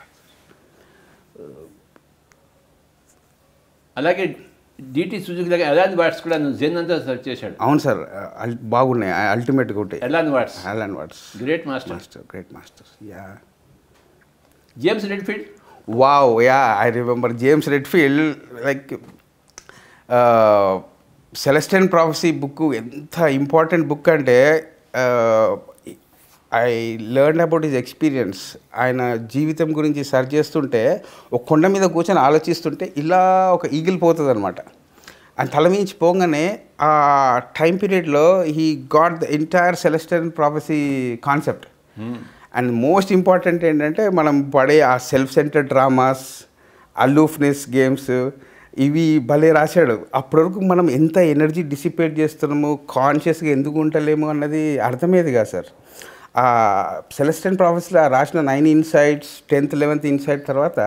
అలాగే డిటి సుజుకి దగ్గర ఎలాన్ వాట్స్ కూడా నువ్వు జెన్ అంతా సెర్చ్ చేశాడు అవును సార్ అల్- బాగున్నాయి అల్టిమేట్గా ఉంటాయి Alan Watts Alan Watts great master master great master yeah James Redfield wow yeah I remember James Redfield like Celestine Prophecy book ఎంత ఇంపార్టెంట్ బుక్ అంటే I learn about his experience ఆయన జీవితం గురించి సర్చ్ చేస్తుంటే ఒక కొండ మీద కూర్చొని ఆలోచిస్తుంటే ఇలా ఒక ఈగిల్ పోతుంది అనమాట ఆయన తల మించి పోగానే ఆ టైం పీరియడ్లో he got the entire Celestine Prophecy concept and most important ఏంటంటే మనం పడే ఆ self centre dramas aloofness games ఇవి భలే రాశాడు అప్పటి వరకు మనం ఎంత ఎనర్జీ డిసిపేట్ చేస్తున్నాము కాన్షియస్గా ఎందుకు ఉంటలేము అన్నది అర్థమయ్యేది కాదు సార్ ఆ సెలెస్టైన్ ప్రాఫెస్లో రాసిన nine insights tenth eleventh insight తర్వాత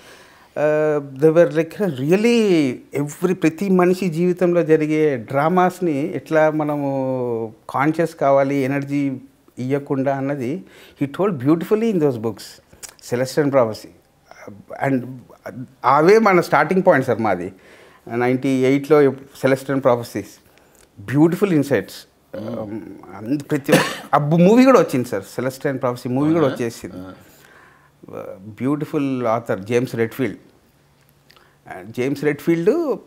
దెవర్ లైక్ రియలీ ఎవ్రీ ప్రతి మనిషి జీవితంలో జరిగే డ్రామాస్ని ఎట్లా మనము కాన్షియస్ కావాలి ఎనర్జీ ఇవ్వకుండా అన్నది he told beautifully in those books Celestine Prophecy and అవే మన స్టార్టింగ్ పాయింట్ సార్ మాది నైంటీ ఎయిట్లో సెలెస్టన్ ప్రాఫెసీస్ బ్యూటిఫుల్ ఇన్సైట్స్ అంద ప్రతి ఆ మూవీ కూడా వచ్చింది సార్ సెలెస్టైన్ ప్రాఫెసీ మూవీ కూడా వచ్చేసింది beautiful author James Redfield James Redfield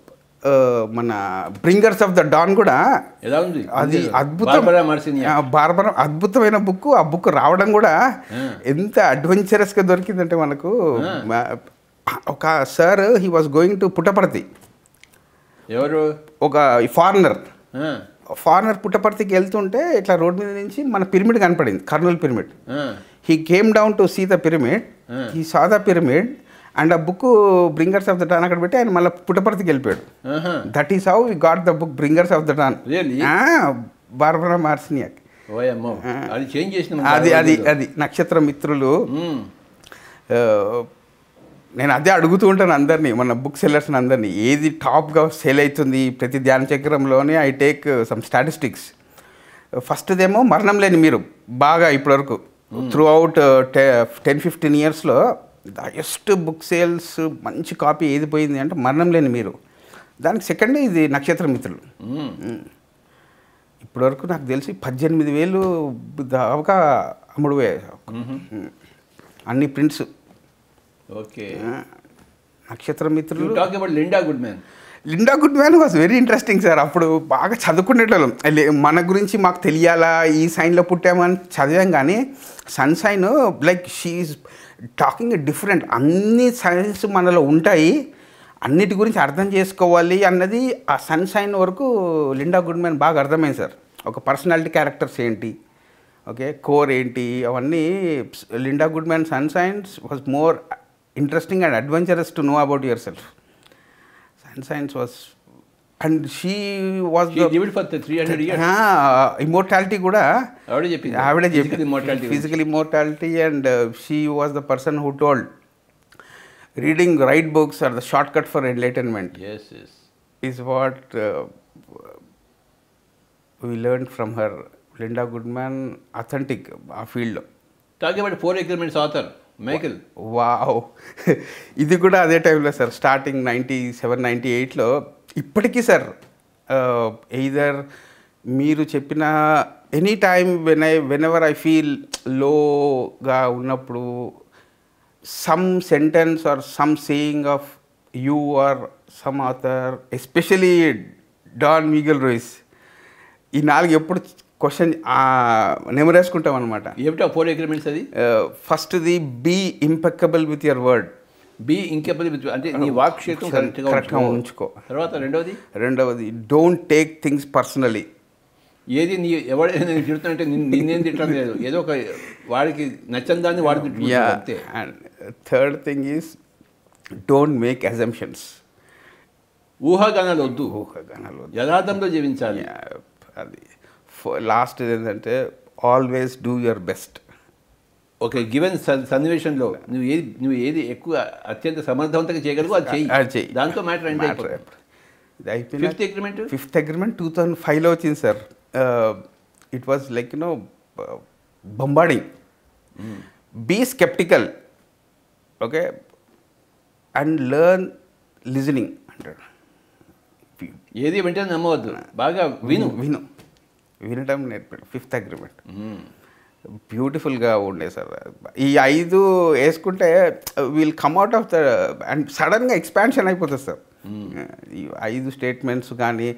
మన బ్రింగర్స్ ఆఫ్ ద డాన్ కూడా ఎలా ఉంది అది అద్భుతం బార్బరా మార్సినియా. ఆ, బార్బరా అద్భుతమైన బుక్ ఆ బుక్ రావడం కూడా ఎంత అడ్వెంచరస్గా దొరికిందంటే మనకు మా- ఒక sir he was going to Puttaparthi ఎవరు ఒక ఫారినర్ ఆ, ఫారినర్ పుట్టపర్తికి వెళ్తుంటే ఇట్లా రోడ్ మీద నుంచి మన పిరమిడ్ కనపడింది కర్నూలు పిరమిడ్ ఆ, he came down to see the pyramid Hmm. He saw the pyramid and ఆ book bringers of the dawn అక్కడ పెట్టి ఆయన మళ్ళీ పుట్టపర్తికి వెళ్ళిపోయాడు ఆహా. That is how we got the book bringers of the dawn Really? Barbara Marciniak ఓయమ్మో అది చేంజ్ చేసిన అది అది అది నక్షత్ర మిత్రులు మ్మ్. ఆ, నేను అదే అడుగుతూ ఉంటాను అందరినీ మన బుక్ సెల్లర్స్ని అందరినీ ఏది టాప్గా సేల్ అవుతుంది ప్రతి ధ్యాన చక్రంలోనే ఐ టేక్ సమ్ స్టాటిస్టిక్స్ ఫస్ట్దేమో మరణం లేని మీరు బాగా ఇప్పటివరకు త్రూ అవుట్ టెన్ ఫిఫ్టీన్ ఇయర్స్లో ద హైయెస్ట్ బుక్ సేల్స్ మంచి కాపీ ఏది పోయింది అంటే మరణం లేని మీరు దానికి సెకండ్ ఇది నక్షత్ర మిత్రులు మ్మ్. ఇప్పటివరకు నాకు తెలిసి పద్దెనిమిది వేలు దాకా అమ్ముడుపోయాయి అన్ని ప్రింట్స్ ఓకే నక్షత్ర మిత్రులు talk about Linda Goodman Linda Goodman was very interesting sir అప్పుడు బాగా చదువుకునేటోళ్ళం లే- మన గురించి మాకు తెలియాలా ఈ సైన్లో పుట్టామని చదివాం కానీ sun sign like she's talking different అన్ని సైన్స్ మనలో ఉంటాయి అన్నిటి గురించి అర్థం చేసుకోవాలి అన్నది ఆ సన్ సైన్ వరకు లిండా గుడ్ మ్యాన్ బాగా అర్థమైంది సార్ ఒక పర్సనాలిటీ క్యారెక్టర్స్ ఏంటి ఓకే కోర్ ఏంటి అవన్నీ Linda Goodman sun signs was more interesting and adventurous to know about yourself sun signs was and she was she lived for three hundred years immortality కూడా ఆవిడే చెప్పింది ఆవిడే Physical చెప్పి immortality physical immortality and she was the person who told reading right books are the short cut for entertainment yes yes is what we learn from her Linda Goodman authentic ఆ ఫీల్డ్లో talk about four agreements author Michael wow ఇది కూడా అదే టైంలో sir starting ninety seven ninety ఎయిట్లో ఇప్పటికీ సార్ ఎయిదర్ మీరు చెప్పిన any time when I whenever I feel లోగా ఉన్నప్పుడు some sentence or some saying of you are some author especially Don Miguel Ruiz ఈ నాలుగు ఎప్పుడు క్వశ్చన్ నెమరేసుకుంటాం అనమాట ఏమిటా ఫోర్ అగ్రిమెంట్స్ అది ఫస్ట్ది be impeccable with your word be ఇంకెప్పుడు అంటే నీ వాక్ క్షేత్రం కరెక్ట్గా కరెక్ట్గా ఉంచుకో. ఉంచుకో తర్వాత రెండవది రెండవది డోంట్ టేక్ థింగ్స్ పర్సనలీ ఏది నీ ఎవడైనా నేను తిడుతున్నట్టే నిన్ను- నిన్నేం తిట్టడం లేదు ఏదో ఒక వాడికి నచ్చని దాన్ని వాడు యా తిట్టుకుంటాడు అంతే and third thing is don't make assumptions ఊహాగానాలు వద్దు ఊహగానాలు యథార్థంలో జీవించాలి Yeah, అది లాస్ట్ ఏంటంటే ఆల్వేస్ డూ యువర్ బెస్ట్ ఒక గివెన్ సన్నివేశంలో నువ్వు ఏది నువ్వు ఏది ఎక్కువ అత్యంత సమర్థవంతంగా చేయగలవు అది అది చెయ్యి చెయ్యి. దాంతో మ్యాటర్ ఎండ్ Matter ఇది అయిపోయిన fifth agreement fifth agreement two thousand ఫైవ్లో వచ్చింది sir it was like you know bombarding be sceptical okay and learn listening అంటాడు ఏది వెంటనే నమ్మవద్దు బాగా విను విను వినడం నేర్పాడు ఫిఫ్త్ అగ్రిమెంట్ బ్యూటిఫుల్గా ఉండే సార్ ఈ ఐదు వేసుకుంటే we'll come out of the and సడన్గా ఎక్స్పాన్షన్ అయిపోతుంది సార్ ఈ ఐదు స్టేట్మెంట్స్ కానీ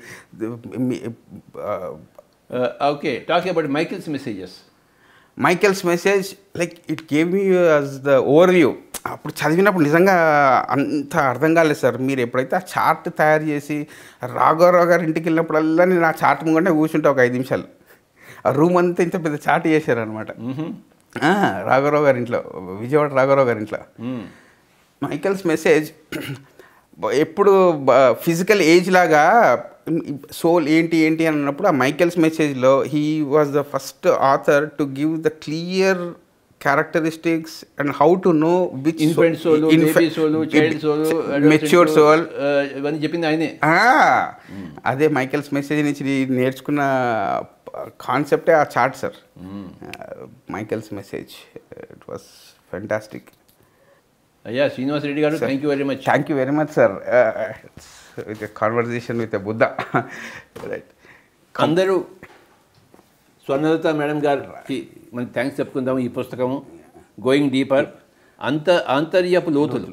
okay talk about Michael's messages Michael's message like it gave me as the overview అప్పుడు చదివినప్పుడు నిజంగా అంత అర్థం కాలేదు సార్ మీరు ఎప్పుడైతే ఆ చార్ట్ తయారు చేసి రాఘవరావు గారి ఇంటికి వెళ్ళినప్పుడల్లా నేను ఆ చార్ట్ ముంగంటే కూర్చుంటా ఒక ఐదు నిమిషాలు ఆ రూమ్ అంతా ఇంత పెద్ద చార్ట్ చేశారనమాట రాఘవరావు గారి ఇంట్లో విజయవాడ రాఘవరావు గారి ఇంట్లో మైకెల్స్ మెసేజ్ ఎప్పుడు ఫిజికల్ ఏజ్ లాగా సోల్ ఏంటి ఏంటి అని అన్నప్పుడు ఆ మైకెల్స్ మెసేజ్లో he was the first author to give the clear characteristics and how to know which infant soul baby soul child soul mature soul ఇవన్నీ చెప్పింది ఆయనే అదే మైకెల్స్ మెసేజ్ నుంచి నేర్చుకున్న కాన్సెప్టే ఆ chart sir Michael's message it was fantastic అయ్యా శ్రీనివాస్ రెడ్డి గారు thank you very much thank you very much sir with conversation with Buddha right అందరూ స్వర్ణలత మేడం గారికి మనకి థ్యాంక్స్ చెప్పుకుందాము ఈ పుస్తకము గోయింగ్ డీపర్ అంత ఆంతర్యపు లోతులు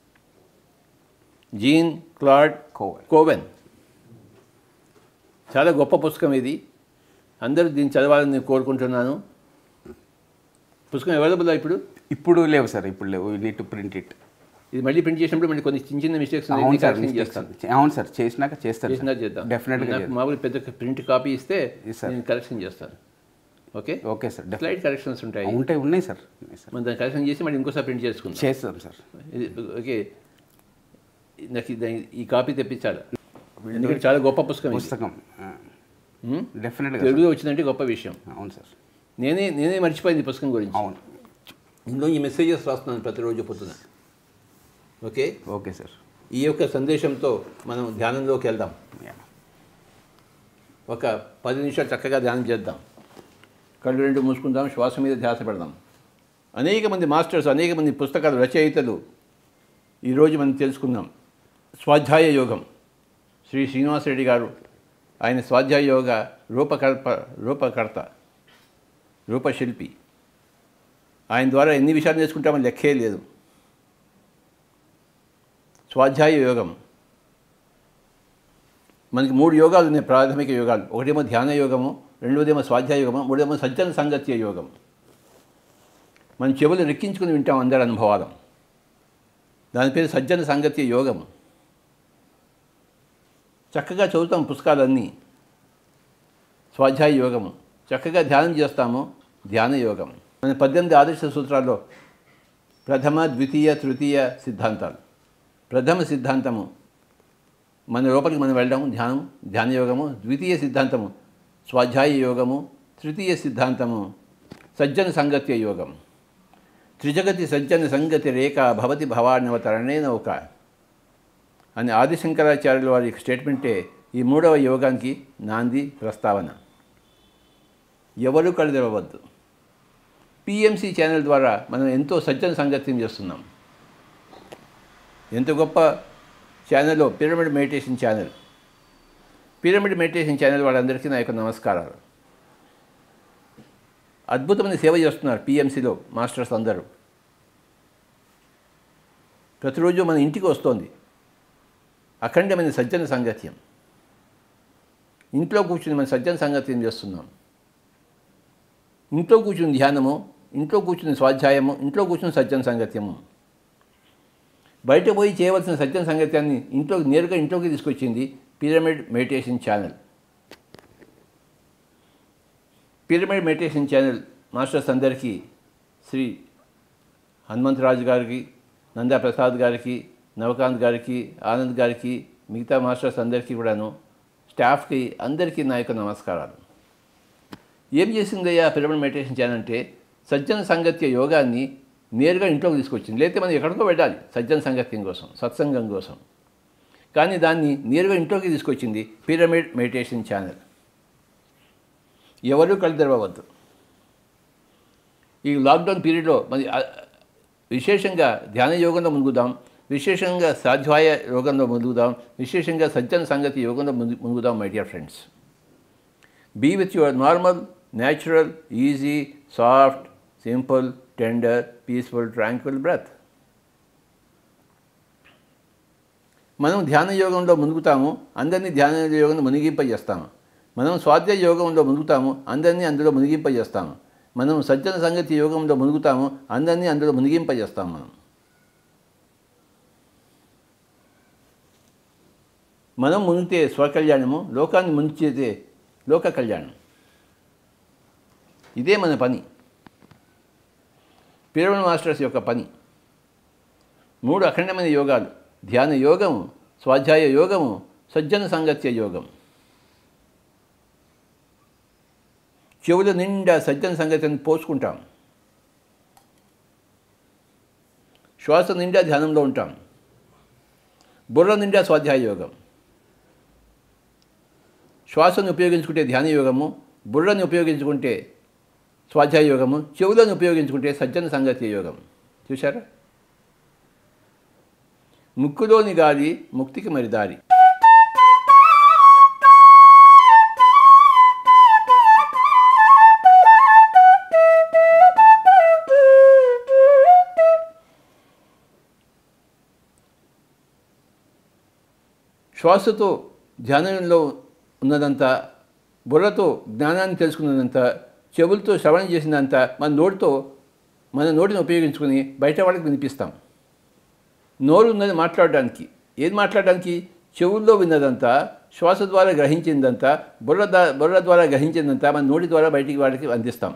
జీన్ క్లాడ్ కోవెన్. కోవెన్ చాలా గొప్ప పుస్తకం ఇది అందరూ దీన్ని చదవాలని నేను కోరుకుంటున్నాను పుస్తకం అవైలబుల్ ఇప్పుడు ఇప్పుడు లేవు సార్ ఇప్పుడు లేవు నీడ్ టు ప్రింట్ ఇట్ ఇది మళ్ళీ ప్రింట్ చేసినప్పుడు మళ్ళీ కొన్ని చిన్న చిన్న మిస్టేక్స్ అవును సార్ కరెక్షన్ చేస్తాను అవును సార్ చేసినాక చేస్తారు చేసినా చేద్దాం డెఫినెట్గా నాకు మామూలు పెద్ద ప్రింట్ కాపీ ఇస్తే Yes, sir. నేను కరెక్షన్ చేస్తాను okay okay sir slide corrections ఉంటాయి ఉంటాయి ఉన్నాయి సార్ ఉన్నాయి సార్ మనం దాన్ని కరెక్షన్ చేసి మళ్ళీ ఇంకోసారి ప్రింట్ చేసుకుందాం చేస్తాం సార్ ఇది ఓకే నాకు ఇది- ఈ కాపీ తెప్పించాలి ఎందుకంటే చాలా గొప్ప పుస్తకం ఇది. పుస్తకం ఉమ్? డెఫినెట్గా తెలుగులో వచ్చిందంటే గొప్ప విషయం అవును సార్ నేనే నేనే మర్చిపోయింది ఈ పుస్తకం గురించి అవును ఇందులో ఈ మెసేజెస్ రాస్తున్నాను ప్రతిరోజు పొద్దున ఓకే ఓకే సార్ ఈ యొక్క సందేశంతో మనం ధ్యానంలోకి వెళ్దాం ఒక పది నిమిషాలు చక్కగా ధ్యానం చేద్దాం కళ్ళు రెండు మూసుకుందాం శ్వాస మీద ధ్యాస పెడదాం అనేక మంది మాస్టర్స్ అనేక మంది పుస్తకాలు రచయితలు ఈరోజు మనం తెలుసుకుందాం స్వాధ్యాయ యోగం శ్రీ శ్రీనివాసరెడ్డి గారు ఆయన స్వాధ్యాయ యోగ రూపకల్ప రూపకర్త రూపశిల్పి ఆయన ద్వారా ఎన్ని విషయాలు నేర్చుకుంటామని లెక్కే లేదు స్వాధ్యాయ యోగం మనకి మూడు యోగాలు ఉన్నాయి ప్రాథమిక యోగాలు ఒకటేమో ధ్యాన యోగము రెండోదేమో స్వాధ్యాయ యోగము మూడేమో సజ్జన సంగత్య యోగం మన చెవులు రెక్కించుకుని వింటాం అందరి అనుభవాలు దాని పేరు సజ్జన సంగత్య యోగం చక్కగా చదువుతాం పుస్తకాలన్నీ స్వాధ్యాయ యోగము చక్కగా ధ్యానం చేస్తాము ధ్యాన యోగం మన పద్దెనిమిది ఆదర్శ సూత్రాల్లో ప్రథమ ద్వితీయ తృతీయ సిద్ధాంతాలు ప్రథమ సిద్ధాంతము మన లోపలికి మనం వెళ్ళడం ధ్యానం ధ్యాన యోగము ద్వితీయ సిద్ధాంతము స్వాధ్యాయ యోగము తృతీయ సిద్ధాంతము సజ్జన సంగత్య యోగం త్రిజగతి సజ్జన సంగతి రేఖ భవతి భవానవతరణే నౌక అని ఆదిశంకరాచార్యుల వారి స్టేట్మెంటే ఈ మూడవ యోగానికి నాంది ప్రస్తావన ఎవరు కళ్ళు తెరవద్దు పిఎంసి ఛానల్ ద్వారా మనం ఎంతో సజ్జన సంగత్యం చేస్తున్నాం ఎంత గొప్ప ఛానల్లో pyramid meditation channel pyramid meditation channel వాళ్ళందరికీ నా యొక్క నమస్కారాలు అద్భుతమైన సేవ చేస్తున్నారు పిఎంసిలో మాస్టర్స్ అందరూ ప్రతిరోజు మన ఇంటికి వస్తోంది అఖండమైన సజ్జన సంగత్యం ఇంట్లో కూర్చుని మన సజ్జన సంగత్యం చేస్తున్నాం ఇంట్లో కూర్చుని ధ్యానము ఇంట్లో కూర్చుని స్వాధ్యాయము ఇంట్లో కూర్చుని సజ్జన సంగత్యము బయట పోయి చేయవలసిన సజ్జన సంగత్యాన్ని ఇంట్లో నేరుగా ఇంట్లోకి తీసుకొచ్చింది pyramid meditation channel pyramid meditation channel masters అందరికీ శ్రీ హనుమంతరాజు గారికి నందా ప్రసాద్ గారికి నవకాంత్ గారికి ఆనంద్ గారికి మిగతా మాస్టర్స్ అందరికీ కూడాను స్టాఫ్కి అందరికీ నా యొక్క నమస్కారాలు ఏం చేసిందయ్యా పిరమిడ్ మెడిటేషన్ ఛానల్ అంటే సజ్జన సంగత్య యోగాన్ని నేరుగా ఇంట్లోకి తీసుకొచ్చింది లేకపోతే మనం ఎక్కడికో వెళ్ళాలి సజ్జన సంగత్యం కోసం సత్సంగం కోసం కానీ దాన్ని నేరుగా ఇంట్లోకి తీసుకొచ్చింది పిరమిడ్ మెడిటేషన్ ఛానల్ ఎవరూ కళ్ళు తెరవవద్దు ఈ లాక్డౌన్ పీరియడ్లో మరి ఆ, విశేషంగా ధ్యాన యోగంలో మునుగుదాం విశేషంగా సాధ్వాయ యోగంలో మునుగుదాం విశేషంగా సజ్జన సంగతి యోగంలో మునుగు మునుగుదాం my dear friends be with your normal natural easy soft simple tender peaceful tranquil breath మనం ధ్యాన యోగంలో మునుగుతాము అందరినీ ధ్యాన యోగంలో మునిగింపజేస్తాము మనం స్వాధ్యాయ యోగంలో మునుగుతాము అందరినీ అందులో మునిగింపజేస్తాము మనం సజ్జన సంగతి యోగంలో మునుగుతాము అందరినీ అందులో మునిగింపజేస్తాము మనం మనం మునిగితే స్వకళ్యాణము లోకాన్ని ముంచేదే లోక కళ్యాణం ఇదే మన పని పిరమిడ్ మాస్టర్స్ యొక్క పని మూడు అఖండమైన యోగాలు ధ్యాన యోగము స్వాధ్యాయ యోగము సజ్జన సంగత్య యోగం చెవుల నిండా సజ్జన సంగతిని పోసుకుంటాం శ్వాస నిండా ధ్యానంలో ఉంటాం బుర్ర నిండా స్వాధ్యాయ యోగం శ్వాసను ఉపయోగించుకుంటే ధ్యాన యోగము బుర్రని ఉపయోగించుకుంటే స్వాధ్యాయ యోగము చెవులను ఉపయోగించుకుంటే సజ్జన సంగతి యోగం చూశారా ముక్కులోని గాలి ముక్తికి మరి దారి శ్వాసతో ధ్యానంలో ఉన్నదంతా బుర్రతో జ్ఞానాన్ని తెలుసుకున్నదంతా చెవులతో శ్రవణం చేసినంత మన నోటితో మన నోటిని ఉపయోగించుకుని బయట వాళ్ళకి వినిపిస్తాం నోరు ఉన్నది మాట్లాడడానికి ఏది మాట్లాడడానికి చెవుల్లో విన్నదంతా శ్వాస ద్వారా గ్రహించిందంతా బుర్ర దా బుర్ర ద్వారా గ్రహించిందంతా మన నోటి ద్వారా బయటికి వాడికి అందిస్తాం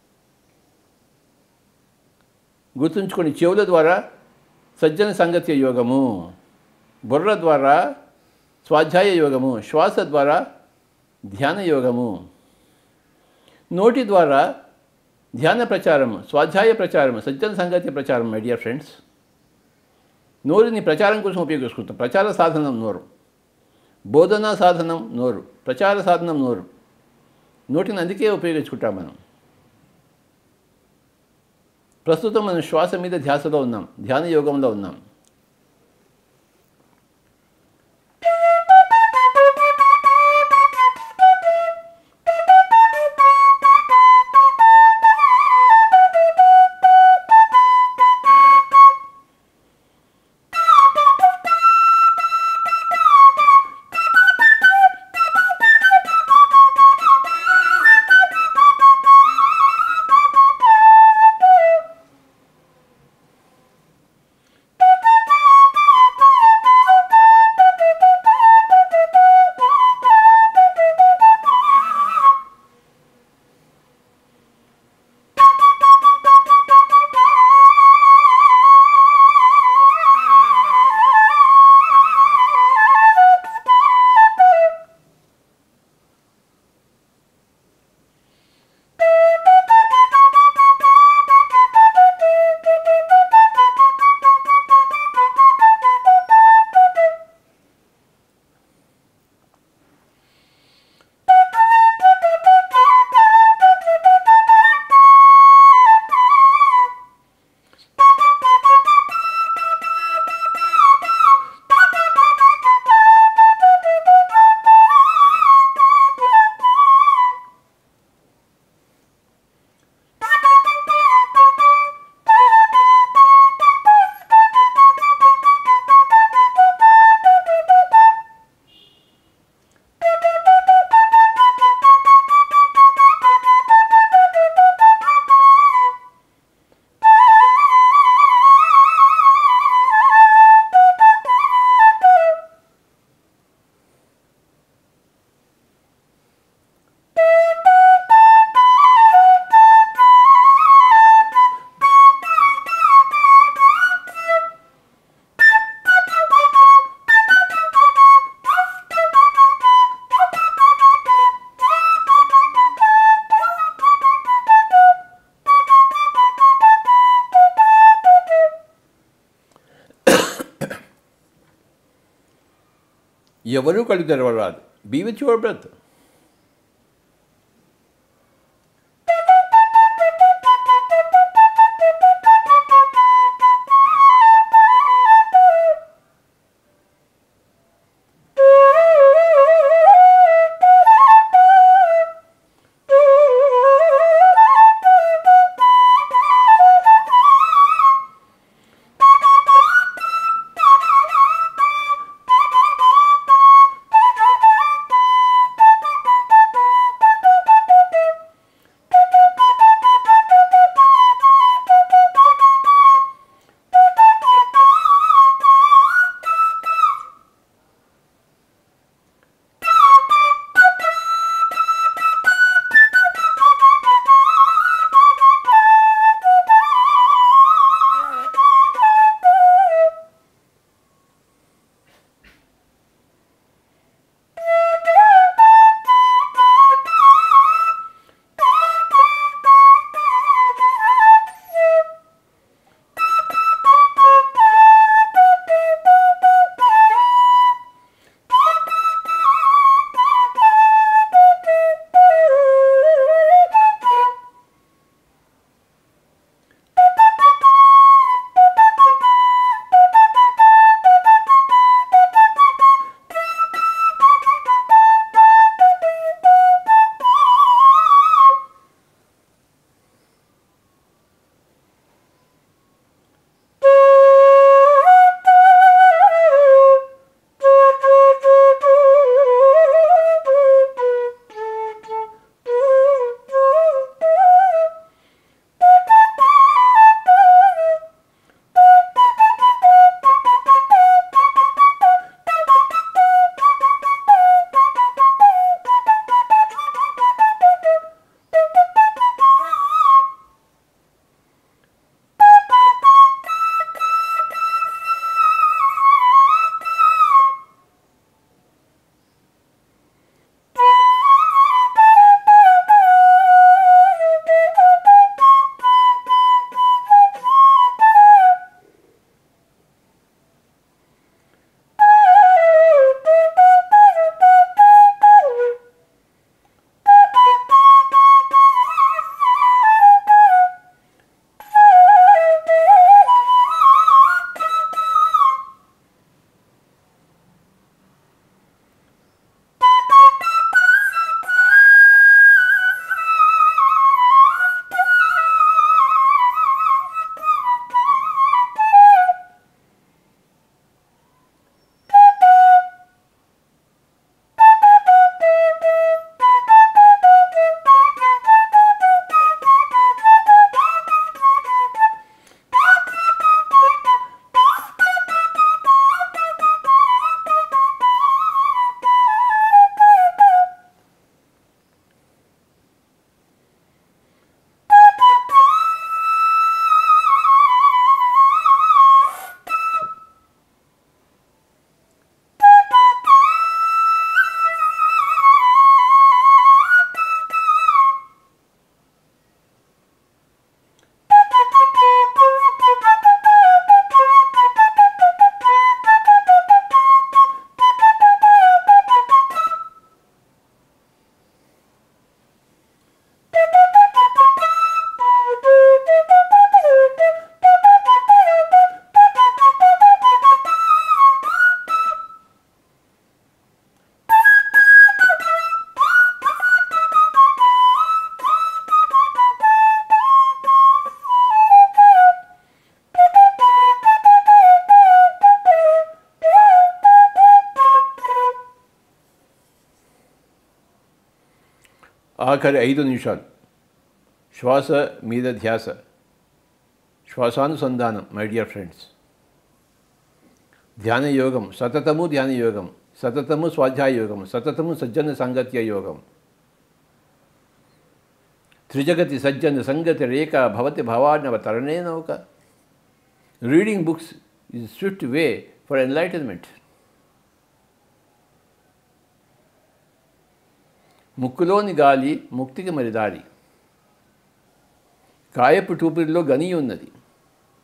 గుర్తుంచుకొని చెవుల ద్వారా సజ్జన సంగత్య యోగము బుర్ర ద్వారా స్వాధ్యాయ యోగము శ్వాస ద్వారా ధ్యాన యోగము నోటి ద్వారా ధ్యాన ప్రచారం స్వాధ్యాయ ప్రచారం సజ్జన సంగతి ప్రచారం మై డియర్ ఫ్రెండ్స్ నోరుని ప్రచారం కోసం ఉపయోగించుకుంటాం ప్రచార సాధనం నోరు బోధనా సాధనం నోరు ప్రచార సాధనం నోరు నోటిని అందుకే ఉపయోగించుకుంటాం మనం ప్రస్తుతం మనం శ్వాస మీద ధ్యాసలో ఉన్నాం ధ్యాన యోగంలో ఉన్నాం ఎవరూ కళ్ళు తెరవరాదు బీ విత్ యువర్ బ్రత్ ఆఖరి ఐదు నిమిషాలు శ్వాస మీద ధ్యాస శ్వాసానుసంధానం మై డియర్ ఫ్రెండ్స్ ధ్యాన యోగం సతతము ధ్యాన యోగం సతతము స్వాధ్యాయ యోగం సతతము సజ్జన సాంగత్య యోగం త్రిజగతి సజ్జన సంగతి రేఖ భవతి భవానవ తరణే నౌక reading books is swift way for enlightenment ముక్కులోని గాలి ముక్తికి మరి దారి కాయపు టూపిరిలో గని ఉన్నది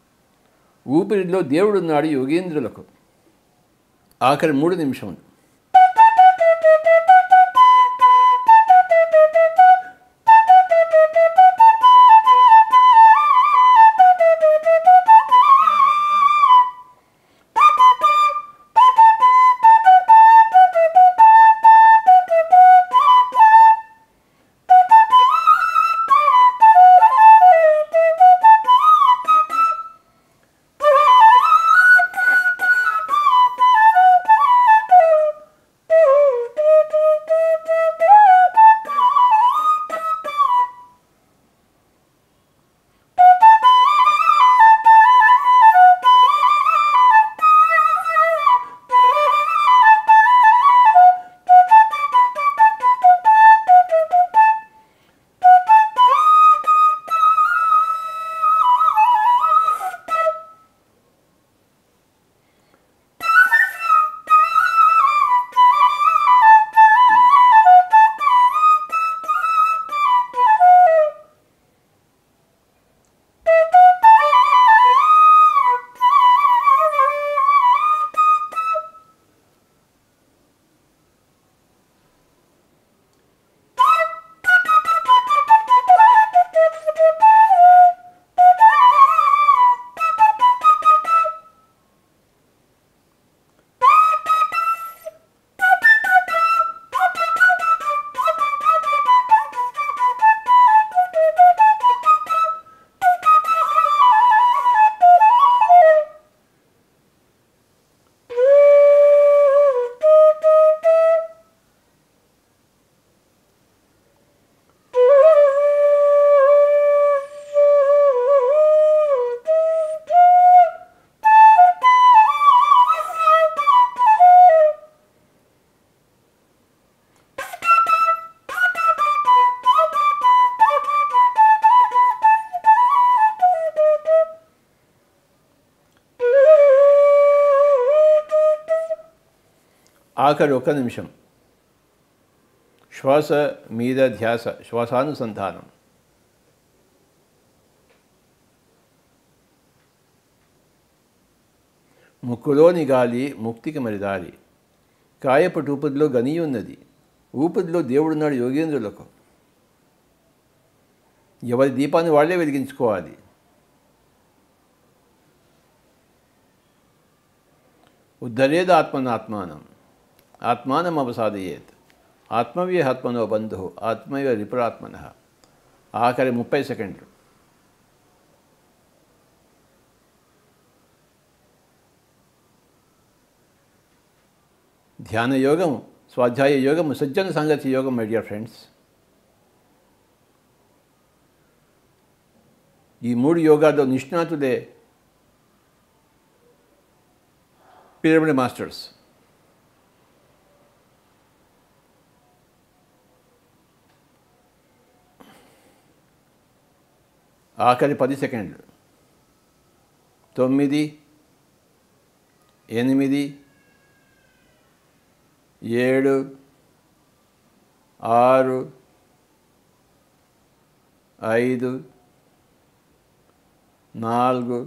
ఊపిరిలో దేవుడున్నాడు యోగేంద్రులకు ఆఖరి మూడు నిమిషములు ఆఖరి ఒక్క నిమిషం శ్వాస మీద ధ్యాస శ్వాసానుసంధానం ముక్కులోని గాలి ముక్తికి మరి దారి కాయపటి ఊపిరిలో గని ఉన్నది ఊపిరిలో దేవుడున్నాడు యోగేంద్రులకు ఎవరి దీపాన్ని వాళ్ళే వెలిగించుకోవాలి ఉద్ధరేద ఆత్మనాత్మానం ఆత్మానం అవసాదయేత్ ఆత్మవ్య ఆత్మనో బంధు ఆత్మవ్య రిపురాత్మన ఆఖరి ముప్పై సెకండ్లు ధ్యాన యోగం స్వాధ్యాయ యోగం సజ్జన సంగతి యోగం మై డియర్ ఫ్రెండ్స్ ఈ మూడు యోగాల్లో నిష్ణాతులే పిరమిడ్ మాస్టర్స్ ఆఖరి పది సెకండ్లు తొమ్మిది ఎనిమిది ఏడు ఆరు ఐదు నాలుగు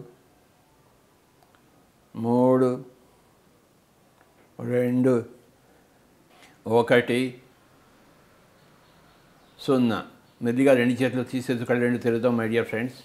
మూడు రెండు ఒకటి సున్నా మెల్లిగా రెండు చేతులు తీసేసి కళ్ళు రెండు తిరుగుతాం మై డియర్ ఫ్రెండ్స్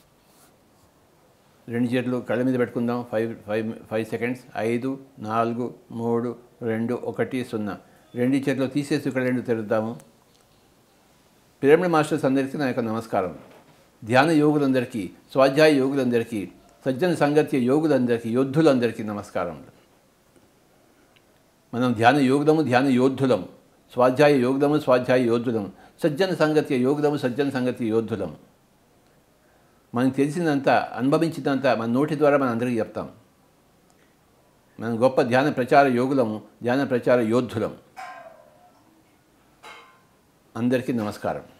రెండు చేతులు కళ్ళ మీద పెట్టుకుందాం ఫైవ్ ఫైవ్ ఫైవ్ సెకండ్స్ ఐదు నాలుగు మూడు రెండు ఒకటి సున్నా రెండు చేతులు తీసేసి ఇక్కడ రెండు తిరుగుతాము పిరమిడ్ మాస్టర్స్ అందరికీ నా యొక్క నమస్కారం ధ్యాన యోగులందరికీ స్వాధ్యాయ యోగులందరికీ సజ్జన సంగత్య యోగులందరికీ యోద్ధులందరికీ నమస్కారం మనం ధ్యాన యోగులము ధ్యాన యోద్ధులము స్వాధ్యాయ యోగులము స్వాధ్యాయ యోద్ధులము సజ్జన సంగత్య యోగులము సజ్జన సంగతి యోద్ధులము మనకు తెలిసినంత అనుభవించినంత మన నోటి ద్వారా మనం అందరికీ చెప్తాం మనం గొప్ప ధ్యాన ప్రచార యోగులము ధ్యాన ప్రచార యోద్ధులము అందరికీ నమస్కారం